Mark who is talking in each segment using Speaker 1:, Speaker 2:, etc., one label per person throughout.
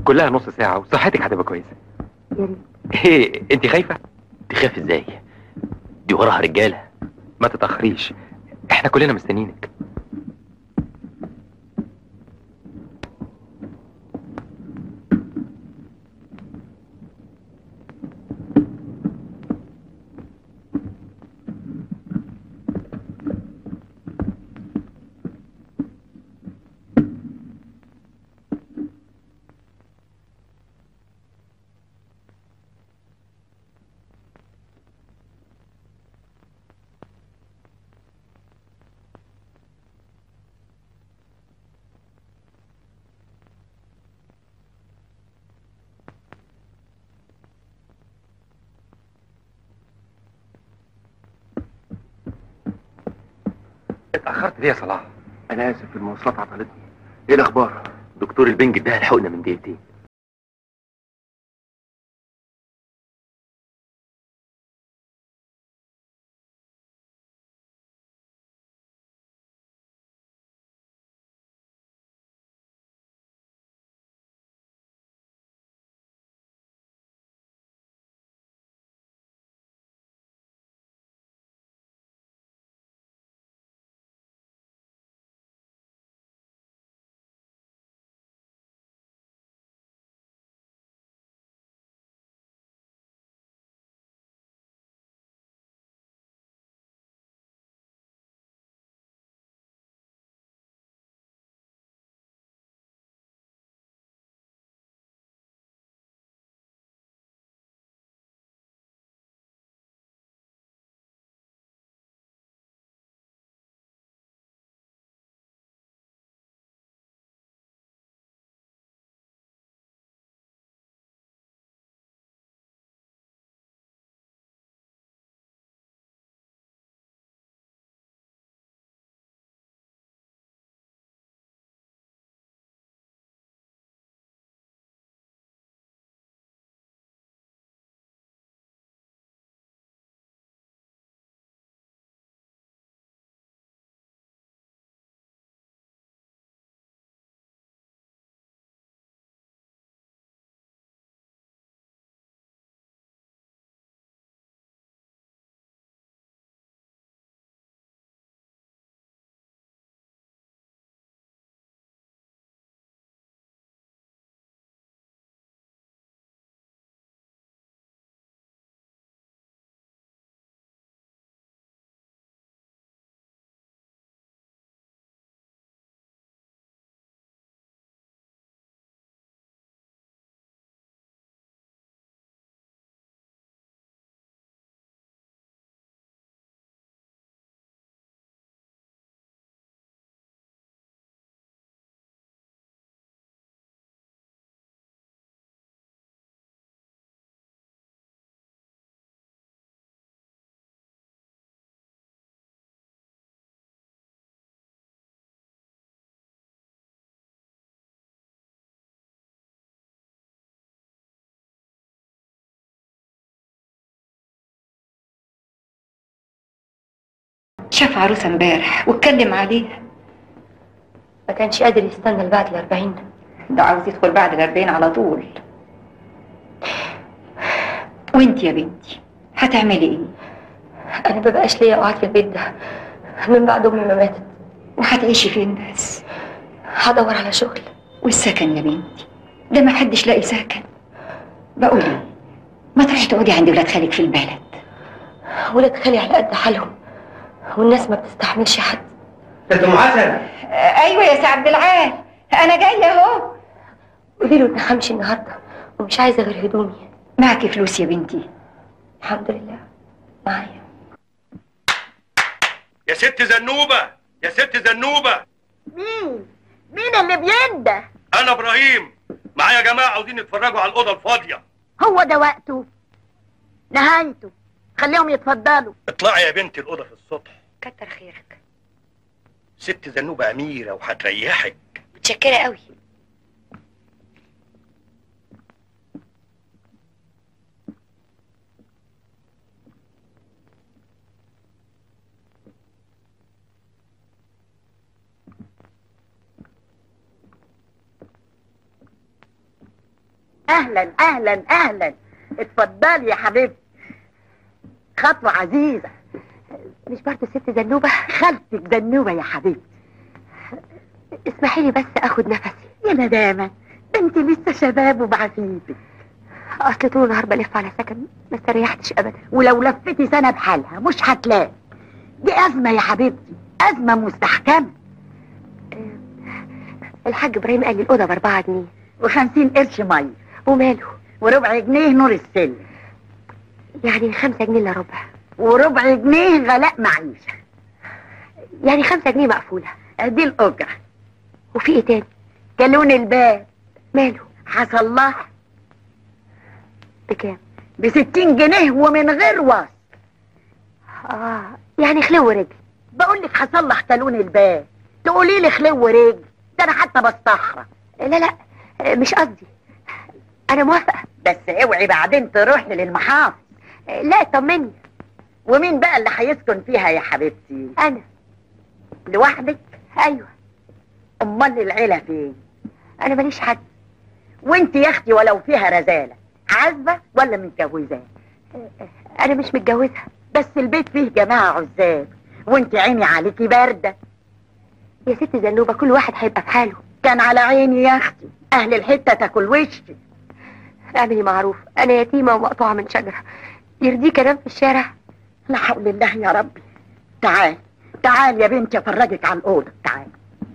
Speaker 1: كلها نص ساعه وصحتك هتبقى كويسه
Speaker 2: يا ريت
Speaker 1: ايه انت خايفه
Speaker 3: تخاف ازاي دي وراها رجاله
Speaker 1: ما تتاخريش احنا كلنا مستنيينك اتاخرت ليه يا صلاح
Speaker 4: انا اسف المواصلات عطلتني ايه الاخبار
Speaker 3: دكتور البنج اداها الحقنه من دقيقتين
Speaker 5: شاف عروسة امبارح واتكلم عليها
Speaker 2: ما كانش قادر يستنى لبعد الأربعين
Speaker 5: ده عاوز يدخل بعد الأربعين على طول وانت يا بنتي هتعملي ايه؟
Speaker 2: أنا مبقاش ليا قعد في البيت ده من بعد أمي ما ماتت
Speaker 5: وهتعيشي فين بس؟
Speaker 2: هدور على شغل
Speaker 5: والسكن يا بنتي ده ما حدش لاقي سكن بقول ايه؟ ما تروحي تقعدي عند ولاد خالك في البلد
Speaker 2: ولاد خالي على قد حالهم والناس ما بتستحملش حد
Speaker 6: ست ام حسن
Speaker 5: ايوه يا سي عبد العال انا جايه اهو
Speaker 2: قولي له إني همشي النهارده ومش عايزة غير هدومي
Speaker 5: معكي فلوس يا بنتي
Speaker 2: الحمد لله معايا
Speaker 6: يا ست زنوبه يا ست زنوبه
Speaker 7: مين؟ مين اللي بينده؟
Speaker 6: انا ابراهيم معايا جماعه عاوزين يتفرجوا على الاوضه الفاضيه
Speaker 7: هو ده وقته نهايته خليهم يتفضلوا
Speaker 6: اطلعي يا بنتي الاوضه في السطح
Speaker 5: كتر خيرك
Speaker 6: ست زنوبه اميره وهتريحك
Speaker 5: متشكره قوي
Speaker 7: اهلا اهلا اهلا اتفضلي يا حبيبتي خطوة عزيزة
Speaker 2: مش برضه ست زنوبة
Speaker 7: خالتك زنوبة يا حبيبتي
Speaker 2: اسمحي لي بس اخد نفسي
Speaker 7: يا ندامة ده انت لسه شباب وبعفيفك
Speaker 2: اصل طول النهار بلف على سكن ما استريحتش ابدا
Speaker 7: ولو لفتي سنة بحالها مش هتلاقي دي أزمة يا حبيبتي أزمة مستحكمة
Speaker 2: الحاج ابراهيم قال لي الاوضه باربعة جنيه
Speaker 7: وخمسين قرش مية
Speaker 2: وماله
Speaker 7: وربع جنيه نور السلم
Speaker 2: يعني خمسة جنيه الا ربع
Speaker 7: وربع جنيه غلاء معيشة
Speaker 2: يعني خمسة جنيه مقفولة
Speaker 7: دي الأجرة
Speaker 2: وفي ايه تاني
Speaker 7: كالون الباب
Speaker 2: ماله
Speaker 7: هصلحها
Speaker 2: بكام
Speaker 7: بستين جنيه ومن غير وصف
Speaker 2: اه يعني خلو رجل
Speaker 7: بقول لك هصلح كالون الباب تقولي لي خلو رجل ده انا حتى بستحرى
Speaker 2: لا لا مش قصدي انا موافقة
Speaker 7: بس اوعي بعدين تروحي للمحافظ
Speaker 2: لا طمني
Speaker 7: ومين بقى اللي هيسكن فيها يا حبيبتي
Speaker 2: انا
Speaker 7: لوحدك
Speaker 2: ايوه
Speaker 7: امال العيله فين
Speaker 2: انا ماليش حد
Speaker 7: وانت يا اختي ولو فيها رزاله عازبه ولا متجوزاه
Speaker 2: انا مش متجوزة
Speaker 7: بس البيت فيه جماعه عزاب وانت عيني عليكي بارده
Speaker 2: يا ست زنوبة كل واحد هيبقى في حاله
Speaker 7: كان على عيني يا اختي اهل الحته تاكل وشي
Speaker 2: اعملي معروف انا يتيمة ومقطوعة من شجرة يرضيك انام في الشارع
Speaker 7: لا حول الله يا ربي تعال تعال يا بنتي افرجك على الاوضه تعال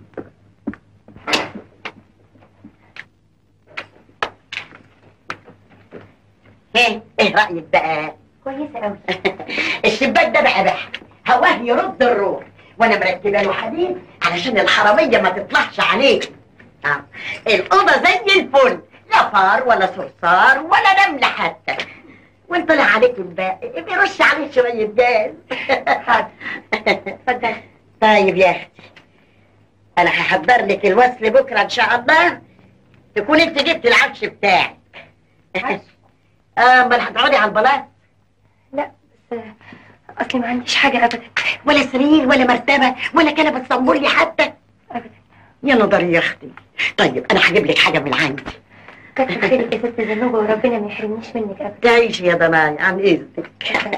Speaker 7: ايه ايه رايك بقى
Speaker 2: كويسة قوي
Speaker 7: الشباك ده بقى بقى هواه يرد الروح وانا مركبه له حديد علشان الحراميه ما تطلعش عليه آه. الاوضه زي الفل لا فار ولا صرصار ولا نمله حتى وان طلع عليك الباقي بيرش عليه شويه جاز
Speaker 2: حاضر اتفضل
Speaker 7: طيب يا اختي انا هحضر لك الوصل بكره ان شاء الله تكون انت جبت العفش بتاعك
Speaker 2: عفش؟
Speaker 7: اه امال هتقعدي على البلاط
Speaker 2: لا بس اصلي ما عنديش حاجة ابدا
Speaker 7: ولا سرير ولا مرتبه ولا كنبه صنبولي حتى
Speaker 2: ابدا
Speaker 7: يا نظري يا اختي طيب انا هجيب لك حاجه من عندي
Speaker 2: كتر خيرك يا ست زنوبة وربنا ما يحرمنيش منك ابدا
Speaker 7: تعيشي يا ضناي عن اذنك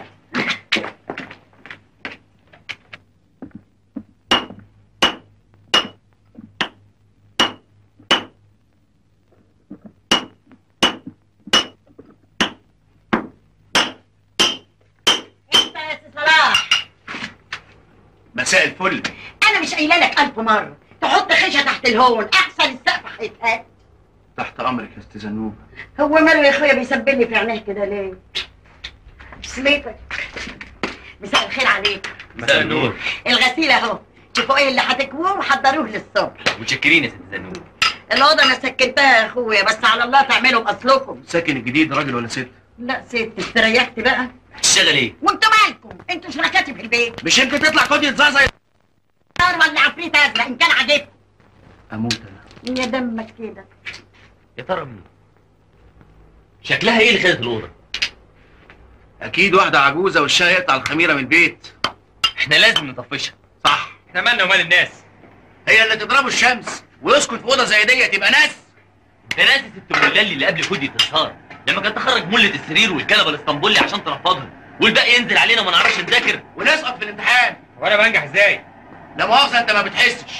Speaker 7: انت يا سي صلاح
Speaker 6: مساء الفل
Speaker 7: انا مش قايله لك الف مره تحط خشه تحت الهون احسن السقف هيتهد
Speaker 6: تحت امرك يا استاذ زنوب
Speaker 7: هو ماله يا اخويا بيسبلني في عينيه كده ليه سليتك مساء الخير عليك
Speaker 3: مساء النور
Speaker 7: الغسيل اهو شوفوا ايه اللي هتكووه وحضروه للصبح
Speaker 3: متشكرين يا ست زنوب
Speaker 7: الاوضه انا سكنتها يا اخويا بس على الله تعملوا باصلكم
Speaker 6: ساكن الجديد راجل ولا ست
Speaker 7: لا ست استريحت بقى
Speaker 3: تشتغل ايه
Speaker 7: وانتوا مالكم انتوا شركاتي في البيت
Speaker 6: مش يمكن تطلع كودي زازا
Speaker 7: نار ولا عفريت ازرق ان كان عاجبكم
Speaker 6: اموت انا
Speaker 7: يا دمك كده
Speaker 3: يا ترى مين شكلها ايه اللي خدت الاوضه
Speaker 6: اكيد واحده عجوزه وشها يقطع الخميره من البيت
Speaker 3: احنا لازم نطفشها
Speaker 6: صح
Speaker 3: احنا مالنا ومال الناس
Speaker 6: هي اللي تضربه الشمس ويسكن في اوضه زي ديت يبقى ناس
Speaker 3: ده ناس ست ملالي اللي قبل كودي التصهار لما كانت تخرج ملة السرير والكنبه الاسطنبولي عشان ترفضها والباقي ينزل علينا وما نعرفش نذاكر
Speaker 6: ونسقط في الامتحان
Speaker 1: وانا بنجح ازاي
Speaker 6: لا مؤاخذه انت ما بتحسش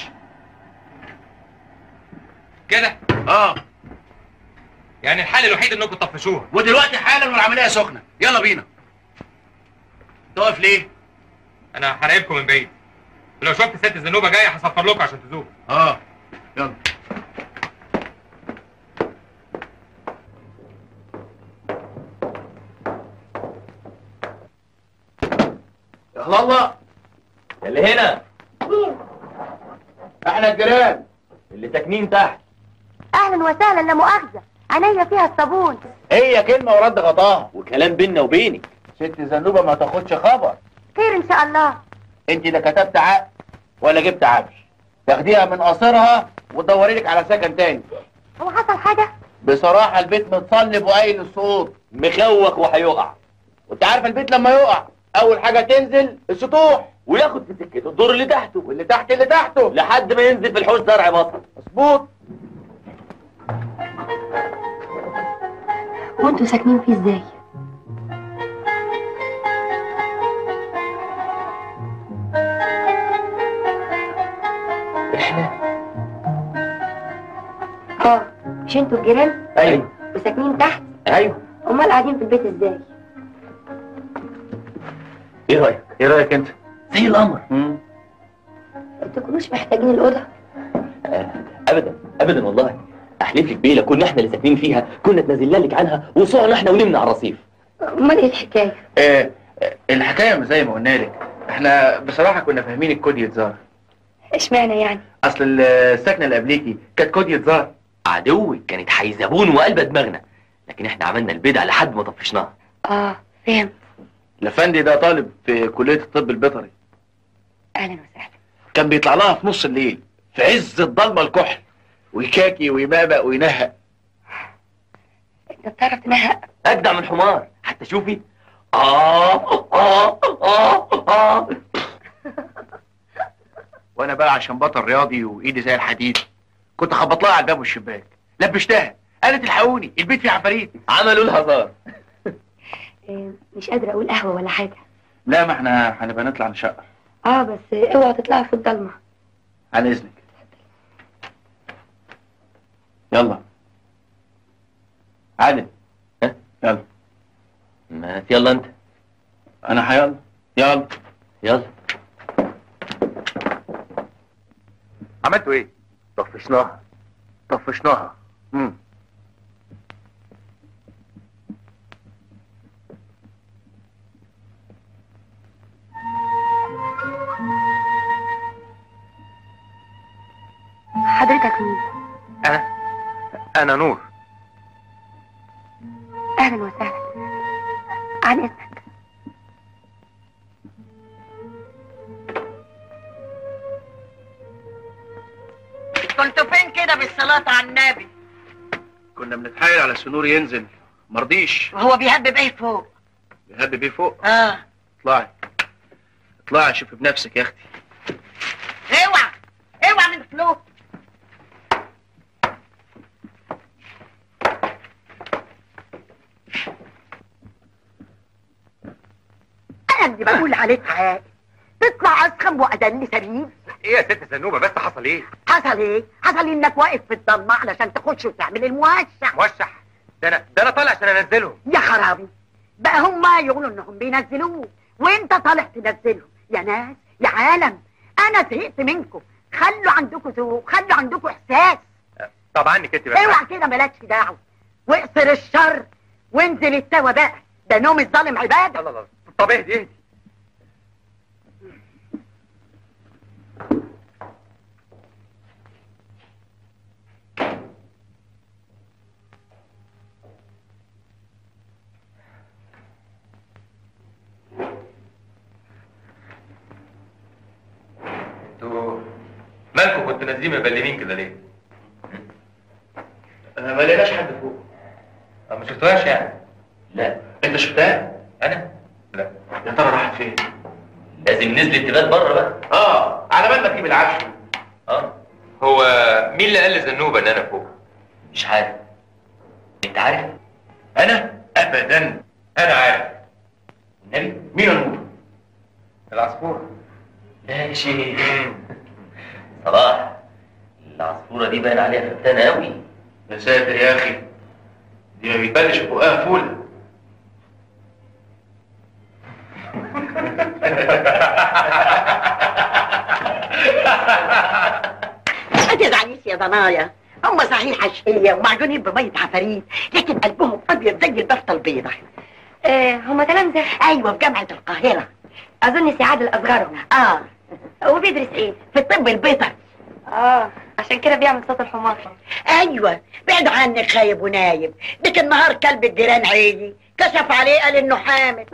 Speaker 1: كده
Speaker 6: اه
Speaker 1: يعني الحل الوحيد انكم تطفشوها
Speaker 6: ودلوقتي حالا والعمليه سخنه يلا بينا تقف ليه
Speaker 1: انا هراقبكم من بعيد ولو شفت ست زنوبه جايه هصفر لكم عشان تزوق
Speaker 6: اه يلا يلا الله
Speaker 3: اللي هنا
Speaker 6: احنا الجيران
Speaker 3: اللي ساكنين تحت
Speaker 2: اهلا وسهلا لا مؤاخذة عينيا فيها الصابون
Speaker 6: هي كلمه ورد غطاها
Speaker 3: وكلام بينا وبينك
Speaker 6: ست زنوبه ما تاخدش خبر
Speaker 2: خير ان شاء الله
Speaker 6: انت لا كتبت عقد ولا جبت عفش تاخديها من قصرها وتدوري لك على سكن تاني
Speaker 2: هو حصل حاجة
Speaker 6: بصراحه البيت متصلب وقايل الصوت
Speaker 3: مخوخ وهيقع
Speaker 6: وانت عارف البيت لما يقع اول حاجه تنزل السطوح
Speaker 3: وياخد في سكته الدور اللي تحته
Speaker 6: واللي تحت اللي تحته
Speaker 3: لحد ما ينزل في الحوش زرع مصر
Speaker 6: مظبوط
Speaker 2: وانتوا ساكنين فيه ازاي
Speaker 3: احنا
Speaker 2: اه مش انتوا الجيران
Speaker 3: ايوه
Speaker 2: وساكنين تحت
Speaker 3: ايوه
Speaker 2: امال قاعدين في البيت ازاي
Speaker 3: ايه رايك
Speaker 4: ايه رايك انت؟
Speaker 3: زي القمر
Speaker 2: انتوا تكونوش محتاجين الاوضه
Speaker 3: ابدا ابدا والله احلف لك بيه لو كنا احنا اللي ساكنين فيها كنا تنزلنا لك عنها وصعنا احنا ونمنا على الرصيف
Speaker 2: امال ايه الحكايه
Speaker 6: آه آه، الحكايه مش زي ما قلنا لك احنا بصراحه كنا فاهمين الكود يتزار
Speaker 2: اشمعنى يعني
Speaker 6: اصل السكنه اللي قبليكي كانت كود يتزار
Speaker 3: عدوك كانت حيزبون وقلبة دماغنا لكن احنا عملنا البدع لحد ما طفشناها
Speaker 2: اه فهمت
Speaker 6: الافندي ده طالب في كليه الطب البيطري
Speaker 2: اهلا وسهلا
Speaker 6: كان بيطلع لها في نص الليل في عز الضلمه الكحل ويكاكي ويمابق وينهق
Speaker 2: انت بتعرف تنهق
Speaker 3: اجدع من حمار حتى شوفي آه آه آه آه
Speaker 6: وانا بقى عشان بطل رياضي وايدي زي الحديد كنت اخبط لها على الباب والشباك لبشتها قالت الحقوني البيت فيه عفاريت
Speaker 3: عملوا الهزار
Speaker 2: آه، مش قادره اقول قهوه ولا حاجه
Speaker 6: لا ما احنا هنبقى نطلع نشقر
Speaker 2: اه بس اوعوا تطلعوا في الضلمه
Speaker 6: عن اذنك يلا عادل
Speaker 3: ها؟
Speaker 6: يلا
Speaker 3: ما يلا انت
Speaker 6: انا هيلا يلا
Speaker 3: يلا
Speaker 4: عملتوا ايه؟ طفشناها طفشناها امم
Speaker 2: حضرتك مين
Speaker 4: انا انا نور
Speaker 2: اهلا وسهلا عن اذنك
Speaker 7: كنتوا فين كده بالصلاة على النبي
Speaker 6: كنا بنتحايل على سنور ينزل مرضيش
Speaker 7: وهو بيهبب ايه فوق
Speaker 6: بيهب بيه فوق
Speaker 7: اه
Speaker 6: اطلعي اطلعي شوفي بنفسك يا اختي
Speaker 7: اوعى اوعى من فلوس انا اللي بقول عليك حاجه تطلع اسخن وادل سليم
Speaker 1: ايه يا ست زنوبه بس حصل ايه؟
Speaker 7: حصل ايه حصل انك واقف في الضلمه علشان تخش وتعمل الموشح
Speaker 1: موشح ده انا ده انا طالع عشان انزلهم
Speaker 7: يا خرابي بقى هما يقولوا انهم بينزلوه وانت طالع تنزلهم يا ناس يا عالم انا زهقت منكم خلوا عندكم ذوق خلوا عندكم احساس
Speaker 1: طب عنك انت بس
Speaker 7: اوعى كده مالكش دعوه واقصر الشر وانزل التوى بقى ده نوم الظالم عباده
Speaker 1: الله الله طب اهدي اهدي انتوا مالكم كنتوا نازلين مبلمين كده ليه؟
Speaker 6: ما لقيناش حد فوق
Speaker 1: أه، ما شفتوهاش يعني
Speaker 3: لا
Speaker 6: انت شفتها
Speaker 1: انا؟ لا
Speaker 6: يا ترى راحت فين
Speaker 3: لازم نزلت تبات بره بقى
Speaker 6: اه على بال ما تجيب العفش
Speaker 1: اه هو مين اللي قال لزنوبه ان انا فوق؟
Speaker 3: مش عارف انت عارف
Speaker 6: انا ابدا
Speaker 1: انا عارف
Speaker 3: النبي
Speaker 6: مين النور
Speaker 1: العصفور
Speaker 3: لا يا شيخ صلاح العصفورة دي باين عليها فتانة قوي
Speaker 6: يا ساتر يا اخي دي ما بيتبلش بقها فول
Speaker 7: ما تزعليش يا ضنايا هم صحيح حشية ومعجونين بمية عفاريت لكن قلبهم ابيض زي البفطة البيضة
Speaker 2: آه هما تلامذة
Speaker 7: ايوه في جامعة القاهرة
Speaker 2: اظن سعاد الاصغرهم
Speaker 7: اه
Speaker 2: وبيدرس ايه
Speaker 7: في الطب البيطري
Speaker 2: اه عشان كده بيعمل صوت الحمار
Speaker 7: ايوه بعد عنك خايب ونايم ديك النهار كلب الجيران عيني كشف عليه قال انه حامل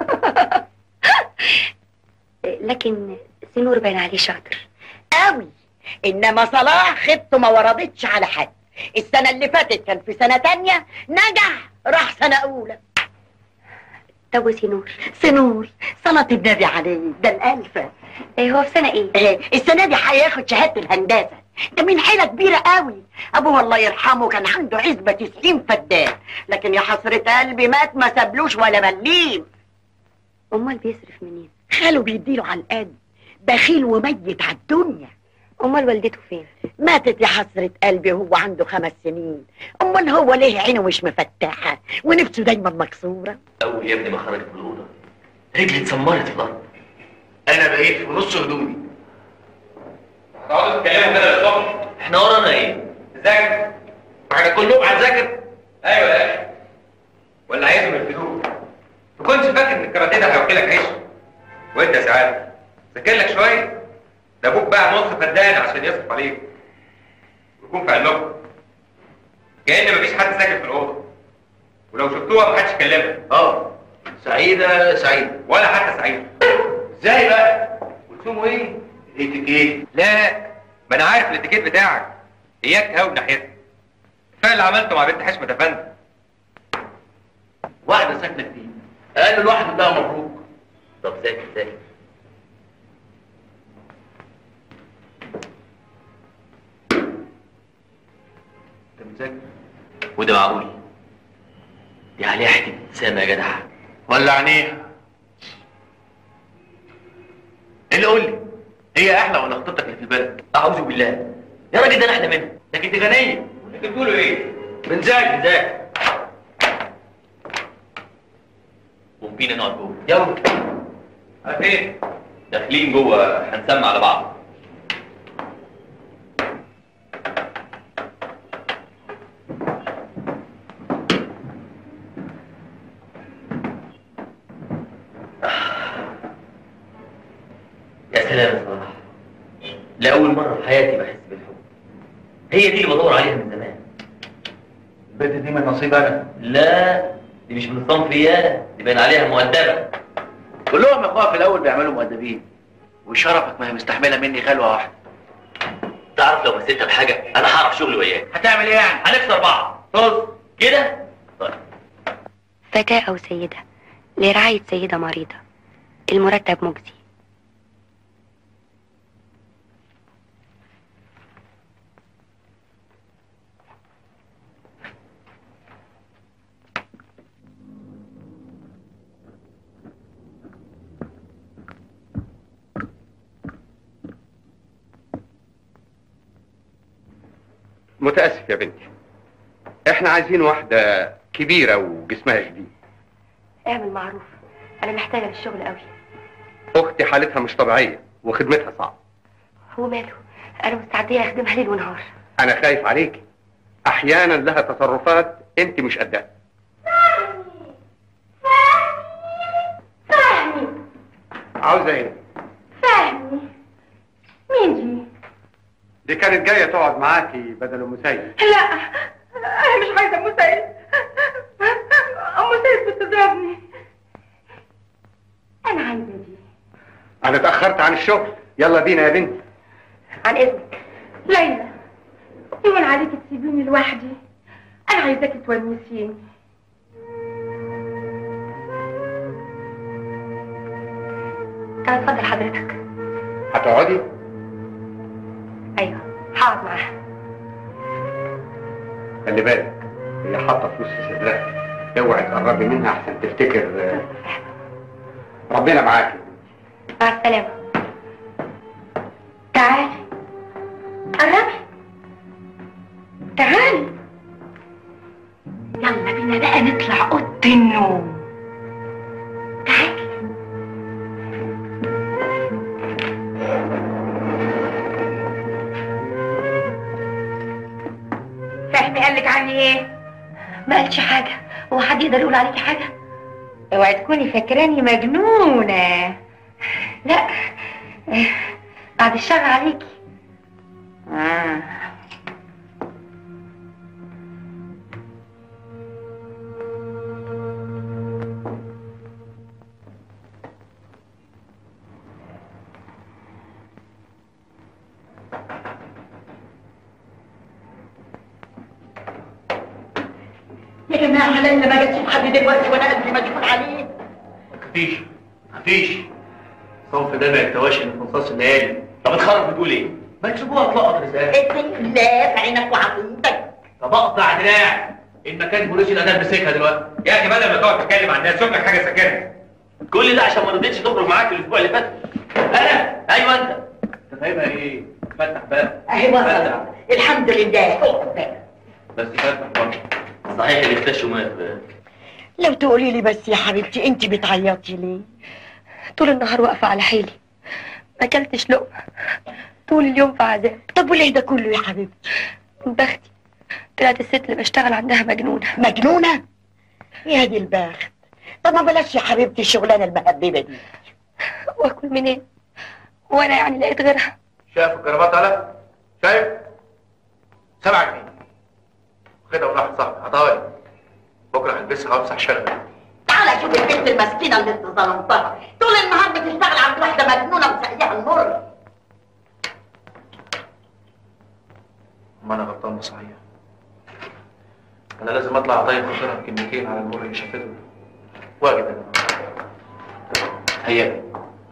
Speaker 2: لكن سنور باين عليه شاطر
Speaker 7: قوي انما صلاح خطه ما وردتش على حد السنة اللي فاتت كان في سنة تانية نجح راح سنة أولى
Speaker 2: طب وسنور
Speaker 7: سنور صلاة النبي عليه ده الألفة
Speaker 2: إيه هو في سنة ايه؟
Speaker 7: إيه، السنة دي هياخد شهادة الهندسة ده من عيله كبيره قوي ابوه الله يرحمه كان عنده عزبه 90 فدان لكن يا حسره قلبي مات ما سابلوش ولا مليم
Speaker 2: امال بيصرف منين
Speaker 7: خاله بيديله على القد بخيل وميت على الدنيا
Speaker 2: امال والدته فين
Speaker 7: ماتت يا حسرة قلبي وهو عنده خمس سنين امال هو ليه عينه مش مفتحة ونفسه دايما مكسورة
Speaker 3: اول يا ابني ما خرجت من الاوضه رجلي اتسمرت في الارض
Speaker 6: انا بقيت في نص هدومي
Speaker 1: هتقعدوا تتكلموا كده للصبح
Speaker 3: احنا ورانا ايه
Speaker 1: ذاكر
Speaker 6: احنا كلهم هنذاكر
Speaker 1: ايوه يا اخي ولا عايزهم يرفدوك ما كنتش فاكر ان الكاراتيه ده هيوكلك عيش وانت يا سعاد ذاكر لك شويه ده ابوك باع نص فدان عشان يصرف عليك ويكون في علمكم كأن مفيش حد ساكن في الاوضه ولو شفتوها محدش يكلمها
Speaker 6: اه سعيده سعيده
Speaker 1: ولا حتى سعيد
Speaker 6: ازاي بقى
Speaker 1: ورسومه ايه؟
Speaker 6: الاتيكيت
Speaker 1: لا ما انا عارف الاتيكيت بتاعك اياك تهاوب ناحيتها كفايه اللي عملته مع بنت حشمه افندي
Speaker 6: واحده ساكنه جديد قال الواحد ده مبروك
Speaker 3: طب ذاكر ذاكر
Speaker 6: انت بتذاكر
Speaker 3: وده معقول دي عليها حته ابتسامه يا جدع
Speaker 6: ولا عينيها اللي قول لي هي احلى ولا خطيبتك اللي في البلد
Speaker 3: اعوذ بالله يا راجل ده انا احلى منها
Speaker 6: لكن دي غنيه
Speaker 1: انتوا بتقولوا ايه؟
Speaker 6: بنذاكر
Speaker 3: ذاكر قوم بينا نقعد جوه
Speaker 6: يلا
Speaker 1: على فين؟
Speaker 3: داخلين جوه هنسمع على بعض يا سلام يا صلاح لأول مرة في حياتي بحس بالحب هي دي اللي بدور عليها من زمان
Speaker 6: البنت دي من نصيب انا
Speaker 3: لا دي مش من الصنف اياه دي باين عليها مؤدبة
Speaker 6: كلهم يا اخويا في الاول بيعملوا مؤدبين وشرفك ما هي مستحمله مني غلوه واحده
Speaker 3: تعرف لو مسيتها بحاجة أنا هعرف شغلي وياك
Speaker 6: هتعمل ايه يعني
Speaker 3: هنكسر بعض طز كده طيب
Speaker 2: فتاة أو سيدة لرعاية سيدة مريضة المرتب مجزي
Speaker 8: متأسف يا بنتي احنا عايزين واحدة كبيرة وجسمها شديد
Speaker 2: اعمل معروف أنا محتاجة للشغل قوي
Speaker 8: اختي حالتها مش طبيعية وخدمتها صعبة
Speaker 2: هو ماله أنا مستعدية أخدمها ليل ونهار
Speaker 8: انا خايف عليكي احيانا لها تصرفات انت مش قدها
Speaker 2: فهمي
Speaker 8: عاوزة ايه
Speaker 2: فهمي مين دي؟
Speaker 8: دي كانت جاية تقعد معاكي بدل ام سيد
Speaker 2: لا أنا مش عايزة أم سيد أم سيد بتضربني أنا عايزة دي
Speaker 8: انا اتأخرت عن الشغل يلا بينا يا بنتي
Speaker 2: عن إذنك ليلى يهون عليك تسيبيني لوحدي أنا عايزاكي تونسيني طب اتفضل حضرتك
Speaker 8: هتقعدي
Speaker 2: أيوه هقعد معاها
Speaker 8: خلي بالك هي حاطة فلوس في صدرها اوعي تقربي منها احسن تفتكر آه، ربنا معاكي
Speaker 2: مع السلامة تعالي قربي تعالي يلا بينا بقى نطلع اوضه النوم تعالي فهمي قال لك عني ايه؟ ما قالش حاجة هو حد يقدر يقول عليكي حاجة؟ اوعي تكوني فاكراني مجنونة لا بعد الشر عليكي آه.
Speaker 7: يا جماعة ليلى ما جاتش لحد دلوقتي وانا قلبي مجنون عليه
Speaker 6: مفيش مفيش الصنف ده ما يحتواش ان في نصاص الليالي
Speaker 3: طب اتخرج بتقول ايه؟
Speaker 6: ما تسيبوها تلقط رزقها
Speaker 7: اتق الله في عينك وعطيتك
Speaker 6: طب اقطع دراع المكان بوليس الاداب مسكها دلوقتي
Speaker 1: يا اخي بدل ما تقعد تتكلم عن الناس شوف لك حاجه سكنها
Speaker 3: كل ده عشان ما رضيتش تخرج معاك الاسبوع اللي فات
Speaker 6: انا
Speaker 3: ايوه انت
Speaker 6: انت فاهمها ايه فتح بقى
Speaker 7: اهي وصلت الحمد لله اقعد بقى.
Speaker 6: بس فتح برضه
Speaker 3: صحيح اللي اختشوا مات
Speaker 7: لو تقولي لي بس يا حبيبتي انت بتعيطي ليه
Speaker 2: طول النهار واقفة على حيلي ما اكلتش لقمة طول اليوم في عذاب
Speaker 7: طب وليه ده كله يا حبيبتي
Speaker 2: من بختي طلعت الست اللي بشتغل عندها مجنونة
Speaker 7: مجنونه يا دي البخت طب ما بلاش يا حبيبتي الشغلانه المهببه دي
Speaker 2: واكل منين وانا يعني لقيت غيرها
Speaker 6: شايف الجرابات على شايف سبعة جنيه خدها وراح صاحبي عطاها لي بكره هلبسها وامسح شغلي
Speaker 7: تعالى شوف البنت المسكينه اللي انت ظلمتها طول النهار بتشتغل عند واحده مجنونه وسقيها المر
Speaker 6: ما انا غلطان صحيح انا لازم اطلع اطيب خاطرها بكلمتين على المر اللي شافته ده. واجد انا هيا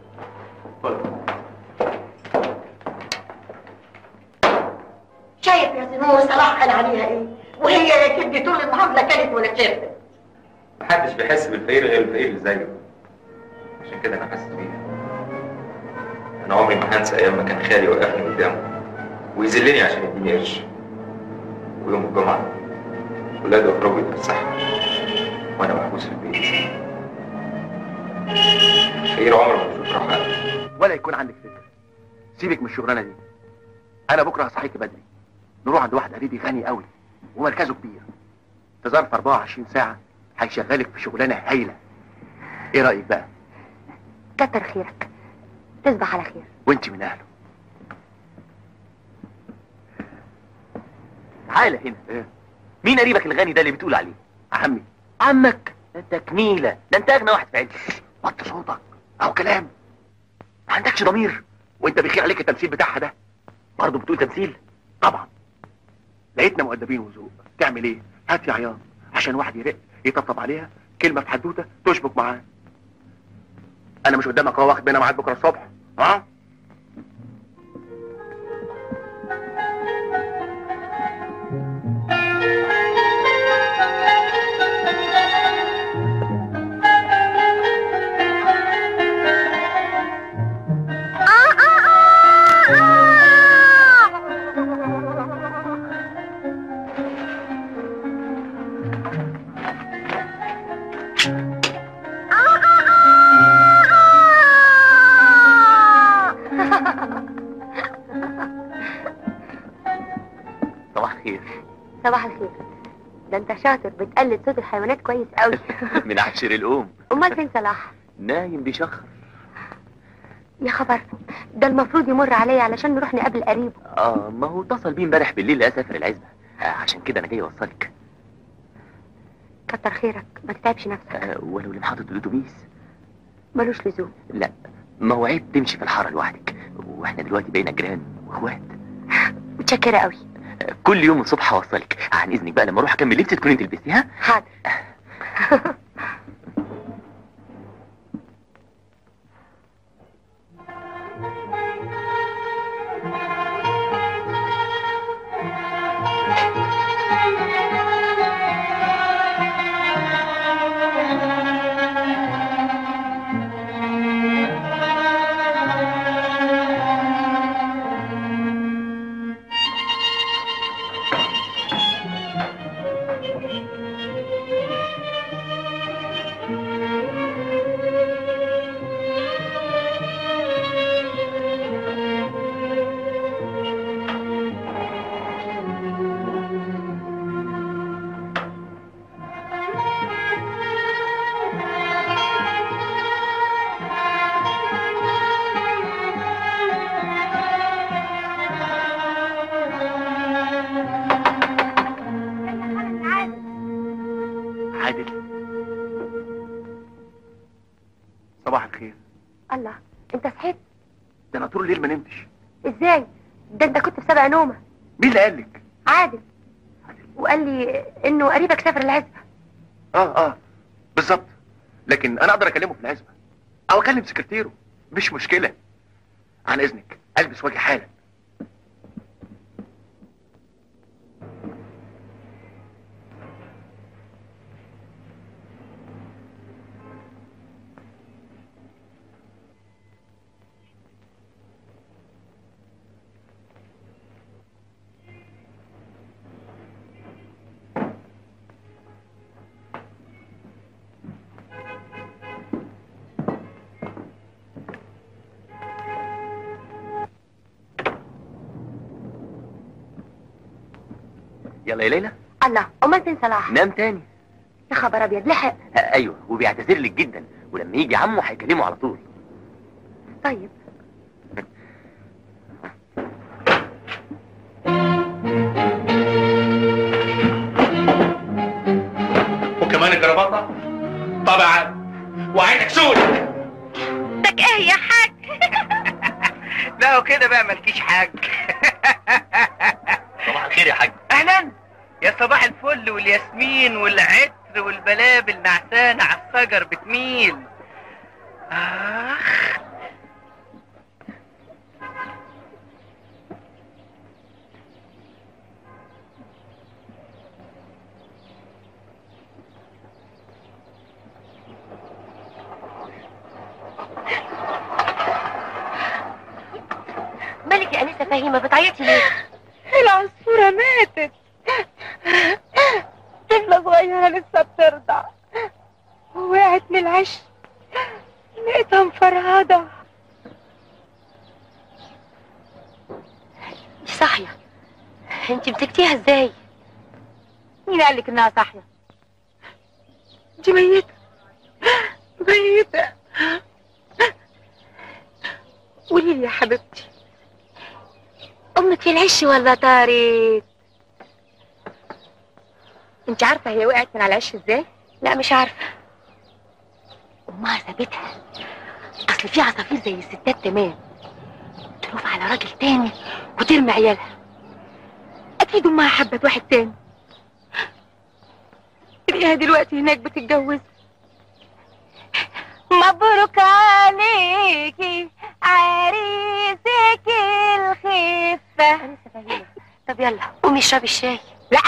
Speaker 7: شايف يا سنور صلاح قال عليها ايه وهي يا كدي طول النهار لا كانت ولا شربت
Speaker 1: محدش بيحس بالفقير غير الفقير اللي زيه عشان كده انا حاسس بيها انا عمري ما هنسى ايام ما كان خالي وقفني قدامه ويذلني عشان يديني قرش ويوم الجمعه ولاده يخرجوا يتفسحوا وانا محبوس في البيت الفقير عمره ما بيشوف راحه
Speaker 6: ولا يكون عندك فكره سيبك من الشغلانه دي انا بكره هصحيك بدري نروح عند واحد قريبي غني قوي ومركزه كبير في ظرف 24 ساعه هيشغلك في شغلانه هايله ايه رايك بقى
Speaker 2: كتر خيرك تصبح على خير
Speaker 6: وانت من اهله
Speaker 3: تعالى هنا
Speaker 6: ايه
Speaker 3: مين قريبك الغني ده اللي بتقول عليه
Speaker 6: عمي
Speaker 3: عمك ده انت كميله ده انت اغنى واحد في عيلتك
Speaker 6: وطي صوتك اهو كلام ما عندكش ضمير وانت بيخير عليك التمثيل بتاعها ده
Speaker 3: برضه بتقول تمثيل
Speaker 6: طبعا لقيتنا مؤدبين وذوق تعمل ايه هات يا عياط عشان واحد يرق يطبطب عليها كلمه في حدوته تشبك معاه انا مش قدامك اهو واخد بينا ميعاد بكره الصبح ها
Speaker 3: صباح الخير
Speaker 2: صباح الخير ده انت شاطر بتقلد صوت الحيوانات كويس قوي
Speaker 3: من عشر الام
Speaker 2: امال فين صلاح
Speaker 3: نايم بيشخر
Speaker 2: يا خبر ده المفروض يمر عليا علشان نروح نقابل قريبه
Speaker 3: اه ما هو اتصل بيه امبارح بالليل اسافر العزبه آه عشان كده انا جاي اوصلك
Speaker 2: كتر خيرك ما تتعبش نفسك
Speaker 3: آه ولو اللي محطة الاتوبيس
Speaker 2: ملوش لزوم
Speaker 3: لا ما هو عيب تمشي في الحاره لوحدك واحنا دلوقتي بقينا جيران واخوات
Speaker 2: متشكرة قوي
Speaker 3: آه كل يوم الصبح هوصلك عن اذنك بقى لما اروح اكمل لبس تكوني تلبسي ها
Speaker 2: حاضر
Speaker 6: عادل صباح الخير
Speaker 2: الله انت صحيت
Speaker 6: ده انا طول الليل ما نمتش
Speaker 2: ازاي ده انت كنت في سبع نومة
Speaker 6: مين اللي قال لك
Speaker 2: عادل وقال لي انه قريبك سافر العزبة
Speaker 6: اه اه بالظبط لكن انا اقدر اكلمه في العزبه او اكلم سكرتيره مش مشكله عن اذنك البس واجي حالا يلا يا ليلى
Speaker 2: الله امال فين صلاح
Speaker 6: نام تاني
Speaker 2: يا خبر ابيض لحق
Speaker 6: آه ايوه وبيعتذر لك جدا ولما يجي عمه هيكلمه على طول
Speaker 2: طيب
Speaker 1: وكمان الجرباطة طبعا وعينك سود
Speaker 2: لك ايه يا حاج
Speaker 4: لا وكده بقى مالكيش حاج
Speaker 3: صباح الخير يا حاج
Speaker 4: اهلا يا صباح الفل والياسمين والعطر والبلابل نعسانة على الشجر بتميل اخ
Speaker 2: مالك يا انسه فهيمه بتعيطي ليه
Speaker 5: العصفورة ماتت طفلة صغيرة لسه بترضع ووقعت من العش لقيتها مفرهدة
Speaker 2: دي صاحيه انت مسكتيها ازاي
Speaker 5: مين قال لك انها صاحية؟ دي ميتة ميتة قولي لي يا حبيبتي
Speaker 2: امك في العش ولا طارت
Speaker 5: انت عارفة هي وقعت من على العش ازاي؟
Speaker 2: لا مش عارفه امها سابتها اصل في عصافير زي الستات تمام تروح على راجل تاني وترمي عيالها
Speaker 5: اكيد امها حبت واحد تاني تلاقيها دلوقتي هناك بتتجوز
Speaker 2: مبروك عليكي عريسك الخفة طب يلا قومي اشربي الشاي
Speaker 5: لا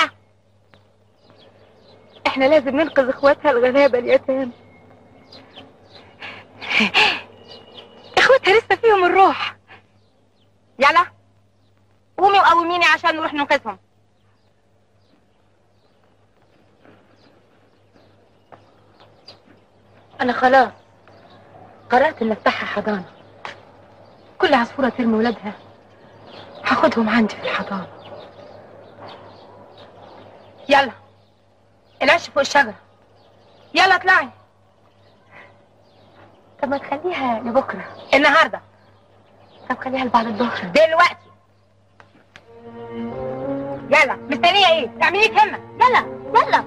Speaker 5: احنا لازم ننقذ اخواتها الغلابة اليتامى اخواتها لسه فيهم الروح يلا قومي وقوميني عشان نروح ننقذهم
Speaker 2: انا خلاص قررت ان افتحها حضانة
Speaker 5: كل عصفورة ترمي ولادها هاخدهم عندي في الحضانة يلا العش فوق الشجرة يلا اطلعي
Speaker 2: طب ما تخليها لبكرة
Speaker 5: النهاردة
Speaker 2: طب خليها لبعد الظهر
Speaker 5: دلوقتي يلا مستنية ايه؟ تعملي همة
Speaker 2: يلا يلا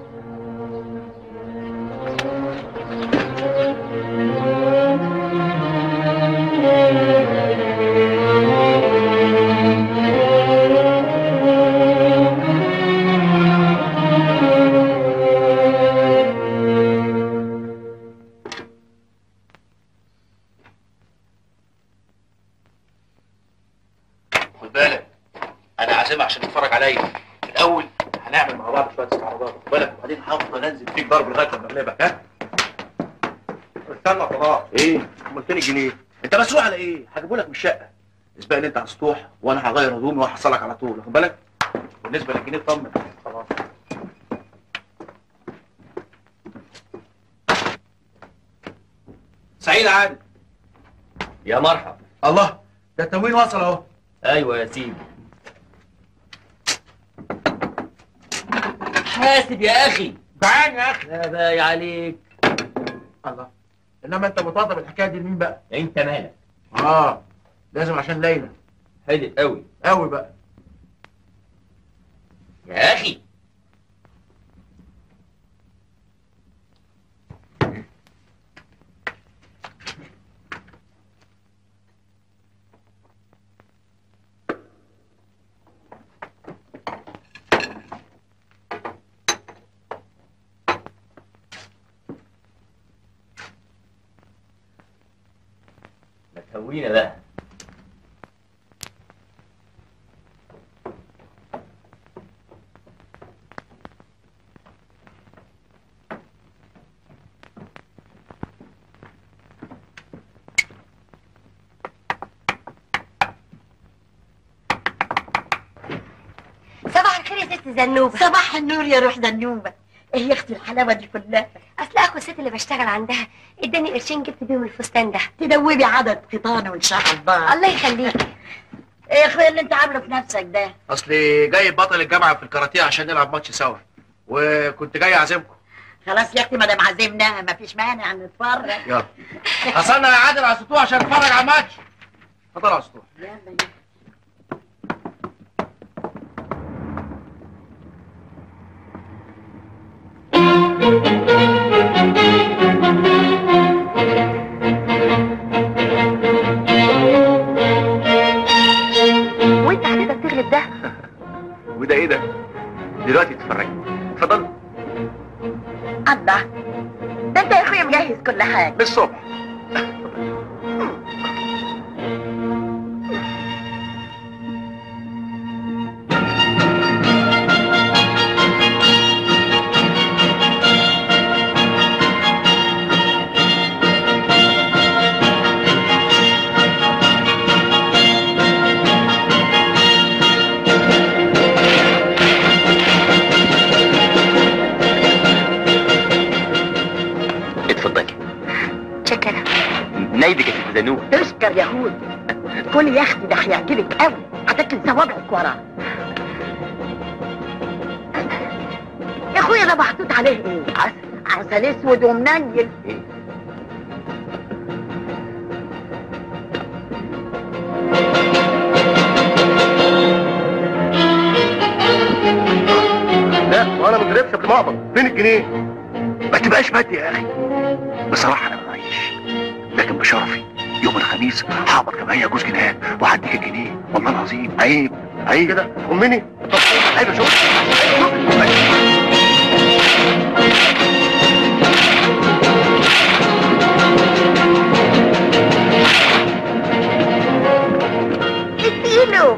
Speaker 6: خد بالك انا عازمها عشان تتفرج عليا الاول هنعمل مع بعض شويه استعراضات خد بالك وبعدين هفضل انزل فيك ضرب لغايه لما اغلبك ها
Speaker 1: استنى خلاص
Speaker 6: ايه قلت لي جنيه انت مسؤول على ايه هجيبه لك من الشقه اسبق انت على السطوح وانا هغير هدومي وهحصلك على طول واخد بالك بالنسبه للجنيه اطمن خلاص سعيد عادل
Speaker 3: يا مرحب
Speaker 6: الله ده التموين وصل اهو
Speaker 3: ايوه يا سيدي حاسب يا اخي
Speaker 6: جعان يا اخي
Speaker 3: لا باي عليك
Speaker 6: الله انما انت متوضى بالحكايه دي لمين بقى
Speaker 3: انت مالك
Speaker 6: اه لازم عشان ليلى
Speaker 3: حدق قوي
Speaker 6: قوي بقى
Speaker 3: يا اخي ما تهوينا بقى
Speaker 2: صباح الخير يا ست زنوبة
Speaker 7: صباح النور يا روح زنوبة ايه يا اختي الحلاوة دي كلها
Speaker 2: اصل اخو الست اللي بشتغل عندها اداني قرشين جبت بيهم الفستان ده
Speaker 7: تدوبي عدد قطانة وان شاء الله
Speaker 2: الله يخليك
Speaker 7: ايه يا اخويا اللي انت عامله في نفسك ده
Speaker 6: اصلي جاي بطل الجامعه في الكاراتيه عشان نلعب ماتش سوا وكنت جاي اعزمكم
Speaker 7: خلاص يا اختي ما دام عزمنا مفيش مانع نتفرج
Speaker 6: يلا حصلنا يا عادل على السطوح عشان نتفرج على الماتش اتفضل على السطوح
Speaker 7: يلا
Speaker 2: وانت حضرتك تغلب ده
Speaker 6: وده ايه ده دلوقتي تتفرجي اتفضل
Speaker 7: الله ده انت يا اخويا مجهز كل حاجه
Speaker 6: للصبح
Speaker 3: اتفضلي
Speaker 2: شكرا
Speaker 3: نايدك يا ست زنوب
Speaker 7: تشكر يا هود كل يا اختي ده هيعجبك قوي هتاكل صوابعك وراه يا اخويا ده محطوط عليه ايه عسل عسل اسود ومنيل
Speaker 6: لا وانا ما جربش قبل ما اقبض فين الجنيه ما تبقاش مادي يا اخي بصراحه انا ما معيش لكن بشرفي يوم الخميس هقبض جمعيه جوز جنيهات وهديك الجنيه والله العظيم عيب عيب كده امني طب عيب يا شوف
Speaker 7: اديله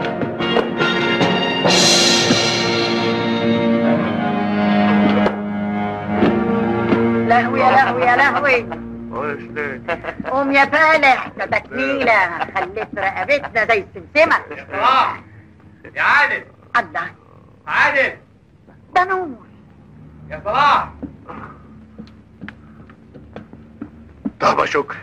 Speaker 7: لهوي يا لهوي يا لهوي قوم يا فالح ده تكميلة خليت رقبتنا زي السمسمة
Speaker 1: صلاح يا عادل
Speaker 7: الله
Speaker 1: عادل
Speaker 7: ده نور
Speaker 1: يا صلاح
Speaker 6: طب يا شكري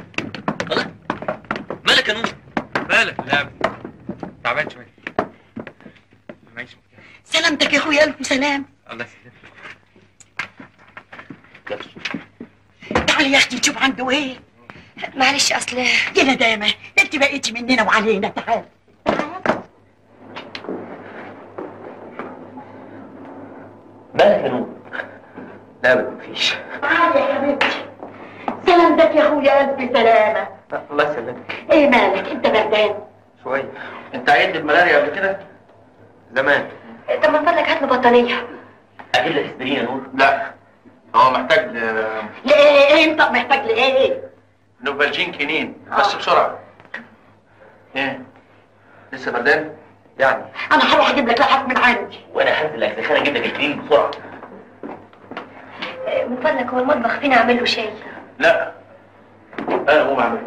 Speaker 3: مالك يا نور
Speaker 1: مالك لا تعبان شويه معيش مشكله
Speaker 7: سلامتك يا اخويا الف سلام
Speaker 1: الله يسلمك
Speaker 7: تعالي يا اختي نشوف عنده ايه
Speaker 2: معلش اصل
Speaker 7: يا ندامة ده انت بقيتي مننا وعلينا تعالي
Speaker 3: مالك يا نور
Speaker 6: لا ما فيش
Speaker 7: تعالي يا حبيبتي سلامتك يا اخويا الف سلامة
Speaker 6: الله يسلمك
Speaker 7: ايه مالك انت بردان
Speaker 6: شويه انت عيد الملاريا قبل كده زمان
Speaker 2: طب من فضلك هات له بطانيه
Speaker 3: اجيب لك اسبرين يا نور
Speaker 6: لا هو محتاج آه،
Speaker 7: ليه انت محتاج لايه
Speaker 6: نوفالجين كينين بس بسرعه ايه لسه بردان يعني
Speaker 7: انا هروح اجيب لك لحاف من عندي
Speaker 3: وانا هنزل الاجزخانه اجيب لك الكريم بسرعه
Speaker 2: من فضلك هو المطبخ فينا اعمل له شاي
Speaker 6: لا انا هو بعمله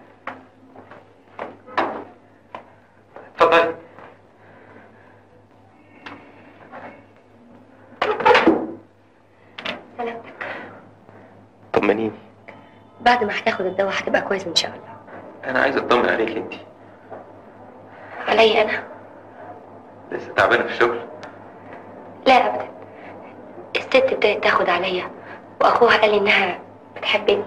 Speaker 6: اتفضل
Speaker 2: سلامتك
Speaker 1: طمنيني
Speaker 2: بعد ما هتاخد الدواء هتبقى كويس ان شاء الله
Speaker 1: انا عايز اطمن عليك انت
Speaker 2: عليا انا
Speaker 1: لسه تعبانه في الشغل
Speaker 2: لا ابدا الست ابتدت تاخد عليا واخوها قال لي انها بتحبني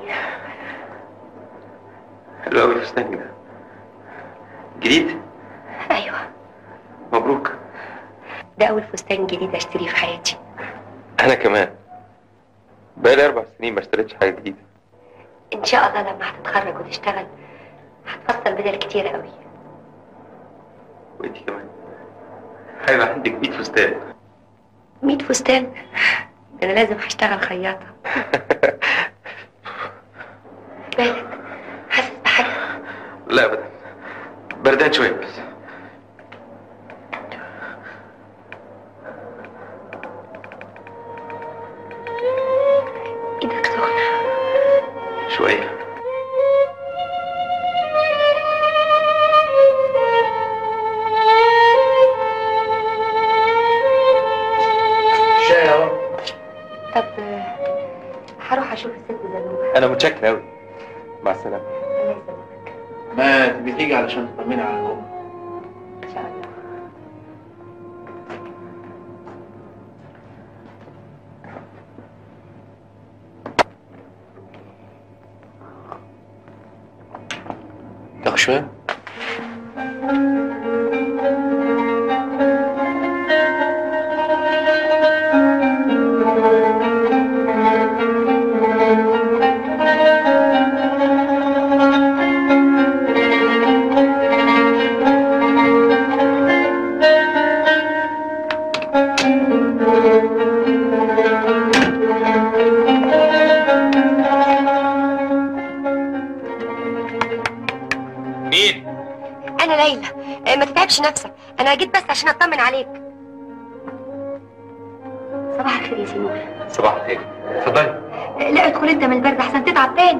Speaker 1: حلو قوي فستانك ده جديد
Speaker 2: ايوه
Speaker 1: مبروك
Speaker 2: ده اول فستان جديد اشتريه في حياتي
Speaker 1: انا كمان بقالي اربع سنين ما اشتريتش حاجه جديده
Speaker 2: ان شاء الله لما هتتخرج وتشتغل هتفصل بدل كتير قوي
Speaker 1: وانت كمان هيبقى عندك 100 فستان
Speaker 2: 100 فستان ده انا لازم هشتغل خياطه مالك حاسس بحاجه
Speaker 1: لا ابدا بردان شويه بس
Speaker 2: ايدك سخنه
Speaker 1: شويه
Speaker 6: شاي اهو
Speaker 2: طب آه، هروح اشوف الست زنوبه
Speaker 1: انا متشكر قوي مع السلامه
Speaker 2: الله يسلمك
Speaker 6: ما تبي تيجي علشان تطمني على الام شويه
Speaker 1: مين؟
Speaker 2: انا ليلى آه، ما تتعبش نفسك انا جيت بس عشان اطمن عليك صباح الخير يا سيمور
Speaker 1: صباح الخير اتفضلي
Speaker 2: آه، لا ادخل انت من البرد احسن تتعب تاني